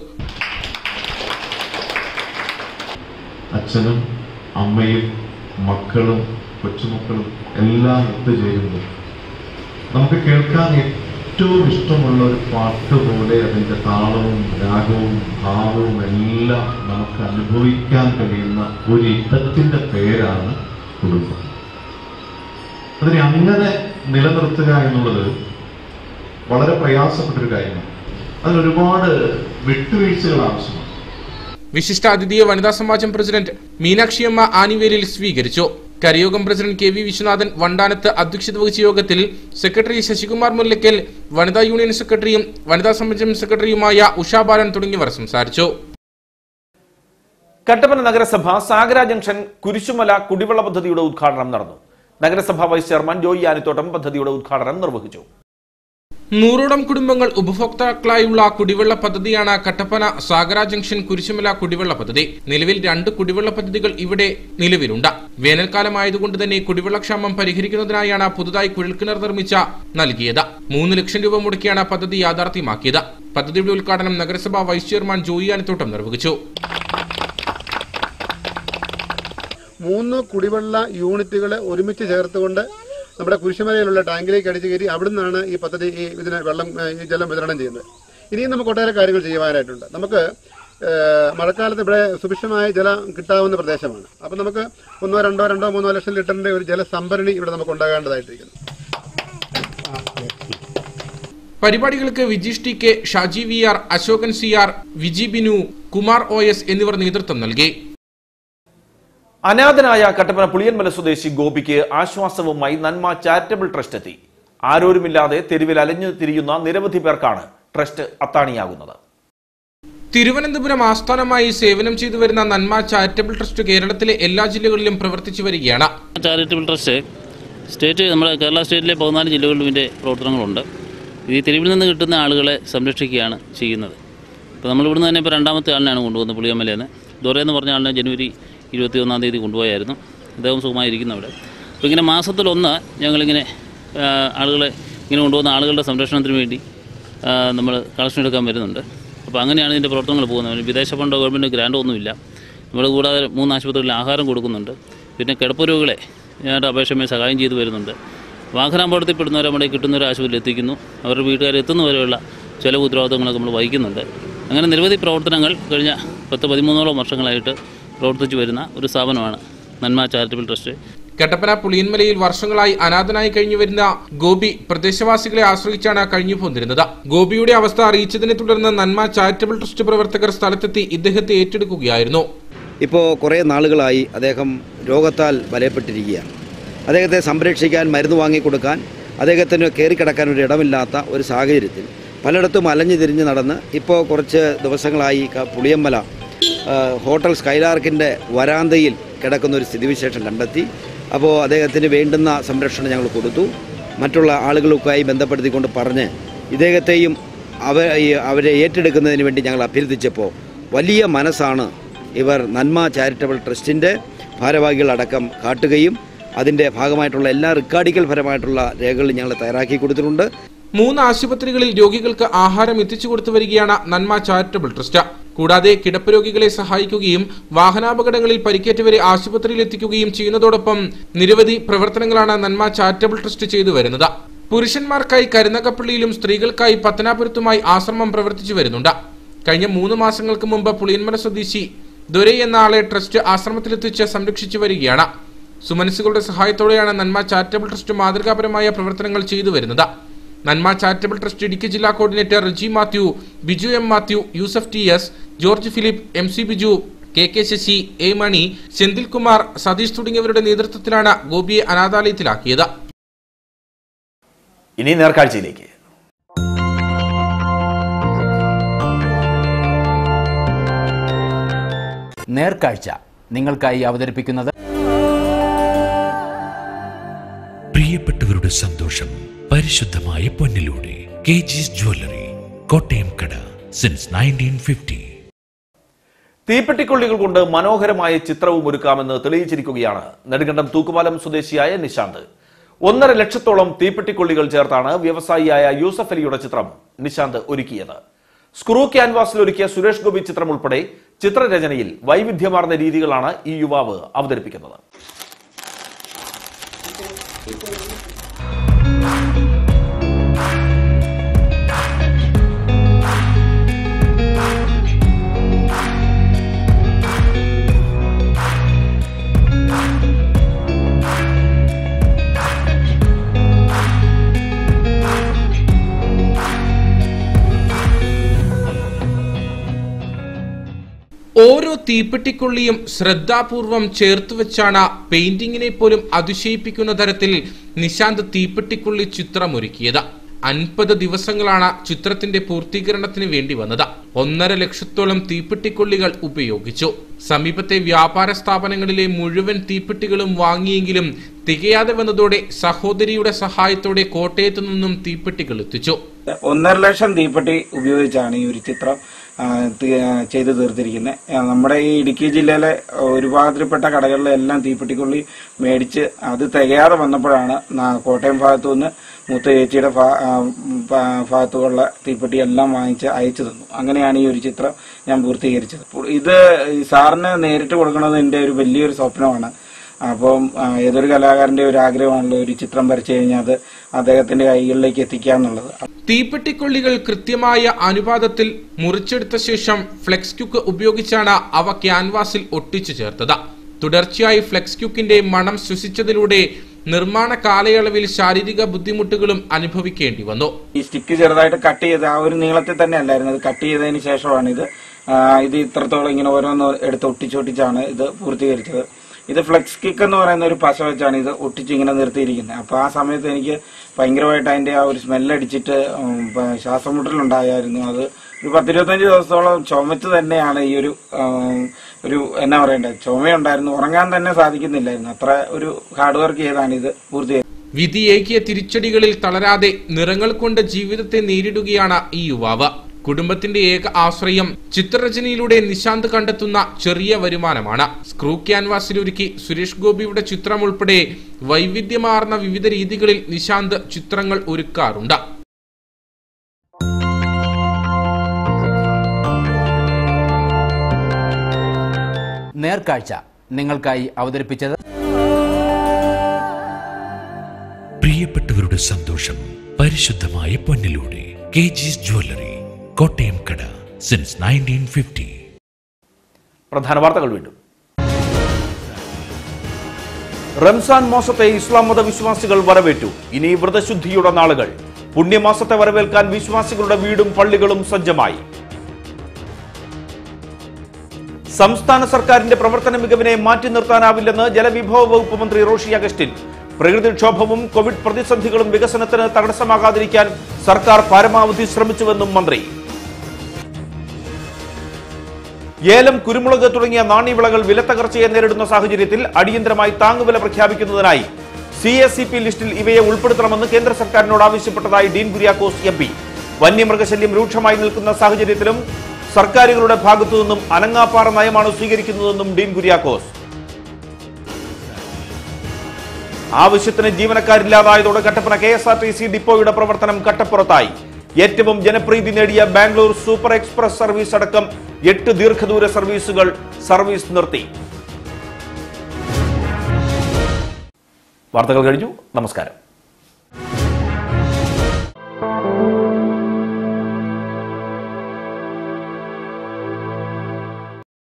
അച്ഛനും അമ്മയും മക്കളും കൊച്ചുമക്കളും എല്ലാം ഒത്തുചേരുന്നു നമുക്ക് കേൾക്കാൻ ഏറ്റവും ഇഷ്ടമുള്ള ഒരു പാട്ട് പോലെ അതിൻ്റെ താളവും രാഗവും ഭാവവും എല്ലാം നമുക്ക് അനുഭവിക്കാൻ കഴിയുന്ന ഒരു ഇടത്തിൻ്റെ പേരാണ് കുടുംബം അതിനെ അങ്ങനെ നിലനിർത്തുക എന്നുള്ളത് വളരെ പ്രയാസപ്പെട്ടൊരു കാര്യമാണ് അതിനൊരുപാട് വിട്ടുവീഴ്ചകൾ ആവശ്യമാണ് വിശിഷ്ടാതിഥിയെ വനിതാ സമാജം പ്രസിഡന്റ് മീനാക്ഷിയമ്മ ആനിവേലിൽ സ്വീകരിച്ചു കരയോഗം president K V Viswanathan Vandanathu അധ്യക്ഷത വഹിച്ച യോഗത്തിൽ സെക്രട്ടറി ശശികുമാർ മുല്ലയ്ക്കൽ വനിതാ യൂണിയൻ സെക്രട്ടറിയും വനിതാ സമാജം സെക്രട്ടറിയുമായ ഉഷാ ബാലൻ തുടങ്ങിയവർ സംസാരിച്ചു കട്ടപ്പന നഗരസഭ സാഗര ജംഗ്ഷൻ കുരിശുമല കുടിവെള്ള പദ്ധതിയുടെ ഉദ്ഘാടനം നടന്നു നഗരസഭാ വൈസ് ചെയർമാൻ ജോയി ആനിത്തോട്ടം പദ്ധതിയുടെ ഉദ്ഘാടനം നിർവഹിച്ചു നൂറോളം കുടുംബങ്ങൾ ഉപഭോക്താക്കളായുള്ള കുടിവെള്ള പദ്ധതിയാണ് കട്ടപ്പന സാഗര ജംഗ്ഷൻ കുരിശുമല കുടിവെള്ള പദ്ധതി നിലവിൽ രണ്ട് കുടിവെള്ള പദ്ധതികൾ ഇവിടെ നിലവിലുണ്ട് വേനൽക്കാലമായതുകൊണ്ട് തന്നെ കുടിവെള്ളക്ഷാമം പരിഹരിക്കുന്നതിനായാണ് പുതുതായി കുഴൽക്കിണർ നിർമ്മിച്ച നൽകിയത് മൂന്ന് ലക്ഷം രൂപ മുടക്കിയാണ് പദ്ധതി യാഥാർത്ഥ്യമാക്കിയത് പദ്ധതിയുടെ ഉദ്ഘാടനം നഗരസഭാ വൈസ് ചെയർമാൻ ജോയി ആനത്തോട്ടം നിർവഹിച്ചു മൂന്ന് കുടിവെള്ള യൂണിറ്റുകളെ ഒരുമിച്ച് ചേർത്തുകൊണ്ട് നമ്മുടെ കുരിശുമലയിലുള്ള ടാങ്കിലേക്ക് അടിച്ചു കയറ്റി അവിടുന്നാണ് ഈ പദ്ധതി ഈ ഇതിന് വെള്ളം ഏഹ്, ഈ ജലം വിതരണം ചെയ്യുന്നത് ഇനിയും നമുക്ക് ഒട്ടേറെ കാര്യങ്ങൾ ചെയ്യുവാനായിട്ടുണ്ട് നമുക്ക് ഏഹ്, മഴക്കാലത്ത് ഇവിടെ സുഭിക്ഷമായ ജലം കിട്ടാവുന്ന പ്രദേശമാണ് അപ്പം നമുക്ക് ഒന്നോ രണ്ടോ രണ്ടോ മൂന്നോ ലക്ഷം ലിറ്ററിന്റെ ഒരു ജലസംഭരണി ഇവിടെ നമുക്ക് ഉണ്ടാകേണ്ടതായിട്ടിരിക്കുന്നു പരിപാടികൾക്ക് Vijeesh T K Shaji V R Asokan C R Viji Binu Kumar O S എന്നിവർ നേതൃത്വം നൽകി അനാഥനായ കട്ടപ്പന പുളിയൻമല സ്വദേശി ഗോപിക്ക് ആശ്വാസവുമായി നന്മ ചാരിറ്റബിൾ ട്രസ്റ്റ് എത്തി ആരോരുമില്ലാതെ തെരുവിൽ അലഞ്ഞു തിരിയുന്ന നിരവധി പേർക്കാണ് ട്രസ്റ്റ് അത്താണിയാകുന്നത് തിരുവനന്തപുരം ആസ്ഥാനമായി സേവനം ചെയ്തു വരുന്ന നന്മ ചാരിറ്റബിൾ ട്രസ്റ്റ് കേരളത്തിലെ എല്ലാ ജില്ലകളിലും പ്രവർത്തിച്ചു വരികയാണ് ചാരിറ്റബിൾ ട്രസ്റ്റ് സ്റ്റേറ്റ് നമ്മുടെ കേരള സ്റ്റേറ്റിലെ പതിനാല് ജില്ലകളിലും ഇതിൻ്റെ പ്രവർത്തനങ്ങളുണ്ട് ഈ തെരുവിൽ നിന്ന് കിട്ടുന്ന ആളുകളെ സംരക്ഷിക്കുകയാണ് ചെയ്യുന്നത് ഇപ്പോൾ നമ്മളിവിടുന്ന് തന്നെ ഇപ്പോൾ രണ്ടാമത്തെ ആളിനാണ് കൊണ്ടുവന്നത് പുളിയമ്മലയിൽ നിന്ന് ദോരെ എന്ന് പറഞ്ഞ ആളിനെ ജനുവരി ഇരുപത്തി ഒന്നാം തീയതി കൊണ്ടുപോയായിരുന്നു അദ്ദേഹം സുഖമായിരിക്കുന്നു അവിടെ അപ്പോൾ ഇങ്ങനെ മാസത്തിലൊന്ന് ഞങ്ങളിങ്ങനെ ആ, ആളുകളെ ഇങ്ങനെ കൊണ്ടുവന്ന ആളുകളുടെ സംരക്ഷണത്തിന് വേണ്ടി നമ്മൾ കളക്ഷൻ എടുക്കാൻ വരുന്നുണ്ട് അപ്പോൾ അങ്ങനെയാണ് ഇതിൻ്റെ പ്രവർത്തനങ്ങൾ പോകുന്നത് വിദേശ ഫണ്ടോ ഗവൺമെൻറ് ഗ്രാൻഡോ ഒന്നുമില്ല നമ്മൾ കൂടാതെ മൂന്ന് ആശുപത്രികളിൽ ആഹാരം കൊടുക്കുന്നുണ്ട് പിന്നെ കിടപ്പ് രോഗികളെ ഞങ്ങളുടെ അപേക്ഷമായി സഹായം ചെയ്തു വരുന്നുണ്ട് വാഹനാപകടത്തിൽപ്പെടുന്നവരെ നമ്മുടെ കിട്ടുന്ന ഒരു ആശുപത്രിയിൽ എത്തിക്കുന്നു അവരുടെ വീട്ടുകാർ എത്തുന്നവരെയുള്ള ചില ഉത്തരവാദിത്തങ്ങളൊക്കെ നമ്മൾ വഹിക്കുന്നുണ്ട് അങ്ങനെ നിരവധി പ്രവർത്തനങ്ങൾ കഴിഞ്ഞ പത്ത് പതിമൂന്നോളം വർഷങ്ങളായിട്ട് പ്രവർത്തിച്ചു വരുന്ന ഒരു സ്ഥാപനമാണ് നന്മ ചാരിറ്റബിൾ ട്രസ്റ്റ് കട്ടപ്പന പുളിയൻമലയിൽ വർഷങ്ങളായി അനാഥനായി കഴിഞ്ഞു വരുന്ന ഗോപി പ്രദേശവാസികളെ ആശ്രയിച്ചാണ് കഴിഞ്ഞു പോന്നിരുന്നത് ഗോപിയുടെ അവസ്ഥ അറിയിച്ചതിനെ തുടർന്ന് നന്മ ചാരിറ്റബിൾ ട്രസ്റ്റ് പ്രവർത്തകർ സ്ഥലത്തെത്തി ഇദ്ദേഹത്തെ ഏറ്റെടുക്കുകയായിരുന്നു ഇപ്പോൾ കുറേ നാളുകളായി അദ്ദേഹം രോഗത്താൽ വലയപ്പെട്ടിരിക്കുകയാണ് അദ്ദേഹത്തെ സംരക്ഷിക്കാൻ മരുന്ന് വാങ്ങിക്കൊടുക്കാൻ അദ്ദേഹത്തിന് കയറിക്കിടക്കാൻ ഒരു ഇടമില്ലാത്ത ഒരു സാഹചര്യത്തിൽ പലയിടത്തും അലഞ്ഞു തിരിഞ്ഞ് നടന്ന് ഇപ്പോൾ കുറച്ച് ദിവസങ്ങളായി ക- പുളിയമ്മല ആ, ഹോട്ടൽ സ്കൈലാർക്കിൻ്റെ വരാന്തയിൽ കിടക്കുന്ന ഒരു സ്ഥിതിവിശേഷം കണ്ടെത്തി അപ്പോൾ അദ്ദേഹത്തിന് വേണ്ടുന്ന സംരക്ഷണം ഞങ്ങൾ കൊടുത്തു മറ്റുള്ള ആളുകൾക്കായി ബന്ധപ്പെടുത്തിക്കൊണ്ട് പറഞ്ഞ് ഇദ്ദേഹത്തെയും അവ ഈ- അവരെ ഏറ്റെടുക്കുന്നതിന് വേണ്ടി ഞങ്ങൾ അഭ്യർത്ഥിച്ചപ്പോൾ വലിയ മനസ്സാണ് ഇവർ നന്മ ചാരിറ്റബിൾ ട്രസ്റ്റിൻ്റെ ഭാരവാഹികളടക്കം കാട്ടുകയും അതിൻ്റെ ഭാഗമായിട്ടുള്ള എല്ലാ റിക്കാർഡിക്കൽ പരമായിട്ടുള്ള രേഖകളും ഞങ്ങൾ തയ്യാറാക്കി കൊടുത്തിട്ടുണ്ട് മൂന്ന് ആശുപത്രികളിൽ രോഗികൾക്ക് ആഹാരം എത്തിച്ചു കൊടുത്തു വരികയാണ് നന്മ ചാരിറ്റബിൾ ട്രസ്റ്റ് കൂടാതെ കിടപ്പ് രോഗികളെ സഹായിക്കുകയും വാഹനാപകടങ്ങളിൽ പരിക്കേറ്റവരെ ആശുപത്രിയിൽ എത്തിക്കുകയും ചെയ്യുന്നതോടൊപ്പം നിരവധി പ്രവർത്തനങ്ങളാണ് നന്മ ചാരിറ്റബിൾ ട്രസ്റ്റ് ചെയ്തു വരുന്നത് പുരുഷന്മാർക്കായി കരുനകപ്പള്ളിയിലും സ്ത്രീകൾക്കായി പത്തനാപുരത്തുമായി ആശ്രമം പ്രവർത്തിച്ചു വരുന്നുണ്ട് കഴിഞ്ഞ മൂന്ന് മാസങ്ങൾക്ക് മുമ്പ് പുളിയന്മല സ്വദേശി ദൊരൈ എന്ന ആളെ ട്രസ്റ്റ് ആശ്രമത്തിലെത്തിച്ച് സംരക്ഷിച്ചു വരികയാണ് സുമനസ്സുകളുടെ സഹായത്തോടെയാണ് നന്മ ചാരിറ്റബിൾ ട്രസ്റ്റ് മാതൃകാപരമായ പ്രവർത്തനങ്ങൾ ചെയ്തു വരുന്നത് നന്മ ചാരിറ്റബിൾ ട്രസ്റ്റ് ഇടുക്കി ജില്ലാ coordinator Riji Mathew Biju M Mathew Yusuf T S George Philip M C Biju K K Sasi A Mani Senthilkumar Satheesh തുടങ്ങിയവരുടെ നേതൃത്വത്തിലാണ് ഗോപിയെ അനാഥാലയത്തിലാക്കിയത് ഇനി നേർക്കാഴ്ചയിലേക്ക് നേർക്കാഴ്ച നിങ്ങൾക്കായി അവതരിപ്പിക്കുന്നത് പ്രിയപ്പെട്ടവരുടെ സന്തോഷം പരിശുദ്ധമായ പൊന്നിലൂടെ കെ ജിസ് ജ്വല്ലറി കോട്ടയം കട സിൻസ് നയൻറ്റീൻ ഫിഫ്റ്റി തീപ്പെട്ടിക്കൊള്ളികൾ കൊണ്ട് മനോഹരമായ ചിത്രവും ഒരുക്കാമെന്ന് തെളിയിച്ചിരിക്കുകയാണ് നെടുങ്കണ്ടം തൂക്കുപാലം സ്വദേശിയായ നിശാന്ത് ഒന്നര ലക്ഷത്തോളം തീപ്പെട്ടിക്കൊള്ളികൾ ചേർത്താണ് വ്യവസായിയായ യൂസഫ് അലിയുടെ ചിത്രം നിശാന്ത് ഒരുക്കിയത് സ്ക്രൂ ക്യാൻവാസിൽ ഒരുക്കിയ സുരേഷ് ഗോപി ചിത്രം ഉൾപ്പെടെ ചിത്രരചനയിൽ വൈവിധ്യമാർന്ന രീതികളാണ് ഈ യുവാവ് അവതരിപ്പിക്കുന്നത് ഓരോ തീപ്പെട്ടിക്കൊള്ളിയും ശ്രദ്ധാപൂർവം ചേർത്തുവെച്ചാണ് പെയിന്റിങ്ങിനെ പോലും അതിശയിപ്പിക്കുന്ന തരത്തിൽ നിശാന്ത് തീപ്പെട്ടിക്കൊള്ളി ചിത്രമൊരുക്കിയത് അൻപത് ദിവസങ്ങളാണ് ചിത്രത്തിന്റെ പൂർത്തീകരണത്തിന് വേണ്ടി വന്നത് ഒന്നര ലക്ഷത്തോളം തീപ്പെട്ടിക്കൊള്ളികൾ ഉപയോഗിച്ചു സമീപത്തെ വ്യാപാര സ്ഥാപനങ്ങളിലെ മുഴുവൻ തീപ്പെട്ടികളും വാങ്ങിയെങ്കിലും തികയാതെ വന്നതോടെ സഹോദരിയുടെ സഹായത്തോടെ കോട്ടയത്തു നിന്നും തീപ്പെട്ടികൾ എത്തിച്ചു ഒന്നര ലക്ഷം തീപ്പെട്ടി ഉപയോഗിച്ചാണ് ഈ ഒരു ചിത്രം ആ, തി- ആ, ചെയ്തു തീർത്തിരിക്കുന്നത് ആ, നമ്മുടെ ഈ ഇടുക്കി ജില്ലയിലെ ഒരുമാതിരിപ്പെട്ട കടകളിലെല്ലാം തീപ്പെട്ടിക്കുള്ളി മേടിച്ച് അത് തികയാതെ വന്നപ്പോഴാണ് ന- കോട്ടയം ഭാഗത്തു നിന്ന് മൂത്ത ചേച്ചിയുടെ ഭാ- ആ, ഭാ- ഭാഗത്തുള്ള തീപ്പെട്ടി എല്ലാം വാങ്ങിച്ച് അയച്ചു തന്നു അങ്ങനെയാണ് ഈ ഒരു ചിത്രം ഞാൻ പൂർത്തീകരിച്ചത് അപ്പോൾ ഇത് ഈ സാറിന് നേരിട്ട് കൊടുക്കുന്നത് എൻ്റെ ഒരു വലിയൊരു സ്വപ്നമാണ് അപ്പം ആ, ഏതൊരു കലാകാരന്റെ ഒരു ആഗ്രഹമാണല്ലോ ഒരു ചിത്രം വരച്ചു കഴിഞ്ഞാൽ അത് അദ്ദേഹത്തിന്റെ കൈകളിലേക്ക് എത്തിക്കുക എന്നുള്ളത് തീപ്പെട്ടിക്കൊള്ളികൾ കൃത്യമായ അനുപാതത്തിൽ മുറിച്ചെടുത്ത ശേഷം ഫ്ലെക്സ് ക്യുക്ക് ഉപയോഗിച്ചാണ് അവ ക്യാൻവാസിൽ ഒട്ടിച്ചു ചേർത്തത് തുടർച്ചയായി ഫ്ലെക്സ് ക്യുക്കിന്റെ മണം ശ്വസിച്ചതിലൂടെ നിർമ്മാണ കാലയളവിൽ ശാരീരിക ബുദ്ധിമുട്ടുകളും അനുഭവിക്കേണ്ടി വന്നു ഈ സ്റ്റിക്ക് ചെറുതായിട്ട് കട്ട് ചെയ്ത് ആ ഒരു നീളത്തിൽ തന്നെ അല്ലായിരുന്നു അത് കട്ട് ചെയ്തതിന് ശേഷമാണ് ഇത് ആ, ഇത് ഇത്രത്തോളം ഇങ്ങനെ ഓരോന്ന് എടുത്ത് ഒട്ടിച്ചൊട്ടിച്ചാണ് ഇത് പൂർത്തീകരിച്ചത് ഇത് ഫ്ലെക്സ് കിക്ക് എന്ന് പറയുന്ന ഒരു പശ വെച്ചാണ് ഇത് ഒട്ടിച്ച് ഇങ്ങനെ നിർത്തിയിരിക്കുന്നത് അപ്പൊ ആ സമയത്ത് എനിക്ക് ഭയങ്കരമായിട്ട് അതിന്റെ ആ ഒരു സ്മെല്ലടിച്ചിട്ട് ഉം, പ- ശ്വാസം മുട്ടലുണ്ടായായിരുന്നു അത് ഒരു പത്തിരുപത്തഞ്ച് ദിവസത്തോളം ചുമച്ച് തന്നെയാണ് ഈ ഒരു ഉം, ഒരു എന്നാ പറയണ്ടേ ചുമയുണ്ടായിരുന്നു ഉറങ്ങാൻ തന്നെ സാധിക്കുന്നില്ലായിരുന്നു അത്ര ഒരു ഹാർഡ് വർക്ക് ചെയ്താണ് ഇത് പൂർത്തീകരിച്ചത് വിധിയേക്കിയ തിരിച്ചടികളിൽ തളരാതെ നിറങ്ങൾ കൊണ്ട് ജീവിതത്തെ നേരിടുകയാണ് ഈ യുവാവ് കുടുംബത്തിന്റെ ഏക ആശ്രയം ചിത്രരചനയിലൂടെ നിശാന്ത് കണ്ടെത്തുന്ന ചെറിയ വരുമാനമാണ് സ്ക്രൂ ക്യാൻവാസിലൊരുക്കി സുരേഷ് ഗോപിയുടെ ചിത്രം ഉൾപ്പെടെ വൈവിധ്യമാർന്ന വിവിധ രീതികളിൽ നിശാന്ത് ചിത്രങ്ങൾ ഒരുക്കാറുണ്ട് നേർക്കാഴ്ച നിങ്ങൾക്കായി അവതരിപ്പിച്ചത് പ്രിയപ്പെട്ടവരുടെ സന്തോഷം പരിശുദ്ധമായ പൊന്നിലൂടെ കെ ജിസ് ജ്വല്ലറി കോട്ടയം കട സിൻസ് നയൻറ്റീൻ ഫിഫ്റ്റി പ്രധാന വാർത്തകൾ വീണ്ടും റംസാൻ മാസത്തെ ഇസ്ലാം മത വിശ്വാസികൾ വരവേറ്റു ഇനി വ്രതശുദ്ധിയുടെ നാളുകൾ പുണ്യമാസത്തെ വരവേൽക്കാൻ വിശ്വാസികളുടെ വീടും പള്ളികളും സജ്ജമായി സംസ്ഥാന സർക്കാരിന്റെ പ്രവർത്തന മികവിനെ മാറ്റി നിർത്താനാവില്ലെന്ന് ജലവിഭവ വകുപ്പ് മന്ത്രി റോഷി അഗസ്റ്റിൻ പ്രകൃതിക്ഷോഭവും കോവിഡ് പ്രതിസന്ധികളും വികസനത്തിന് തടസ്സമാകാതിരിക്കാൻ സർക്കാർ പരമാവധി ശ്രമിച്ചുവെന്നും മന്ത്രി ഏലം കുരുമുളക് തുടങ്ങിയ നാണ്യവിളകൾ വിലത്തകർച്ചയെ നേരിടുന്ന സാഹചര്യത്തിൽ അടിയന്തരമായി താങ്ങുവില പ്രഖ്യാപിക്കുന്നതിനായി സി എസ് സി പി ലിസ്റ്റിൽ ഇവയെ ഉൾപ്പെടുത്തണമെന്ന് കേന്ദ്ര സർക്കാരിനോട് ആവശ്യപ്പെട്ടതായി ഡീൻ കുര്യാക്കോസ് എം പി വന്യമൃഗശല്യം രൂക്ഷമായി നിൽക്കുന്ന സാഹചര്യത്തിലും സർക്കാരുകളുടെ ഭാഗത്തു നിന്നും അനങ്ങാപ്പാറ നയമാണ് സ്വീകരിക്കുന്നതെന്നും ഡീൻ കുര്യാക്കോസ് ആവശ്യത്തിന് ജീവനക്കാരില്ലാതായതോടെ Kattappana K S R T C ഡിപ്പോയുടെ പ്രവർത്തനം കട്ടപ്പുറത്തായി ഏറ്റവും ജനപ്രീതി നേടിയ ബാംഗ്ലൂർ സൂപ്പർ എക്സ്പ്രസ് സർവീസ് അടക്കം എട്ട് ദീർഘദൂര സർവീസുകൾ സർവീസ് നിർത്തി വാർത്തകൾ കഴിഞ്ഞു നമസ്കാരം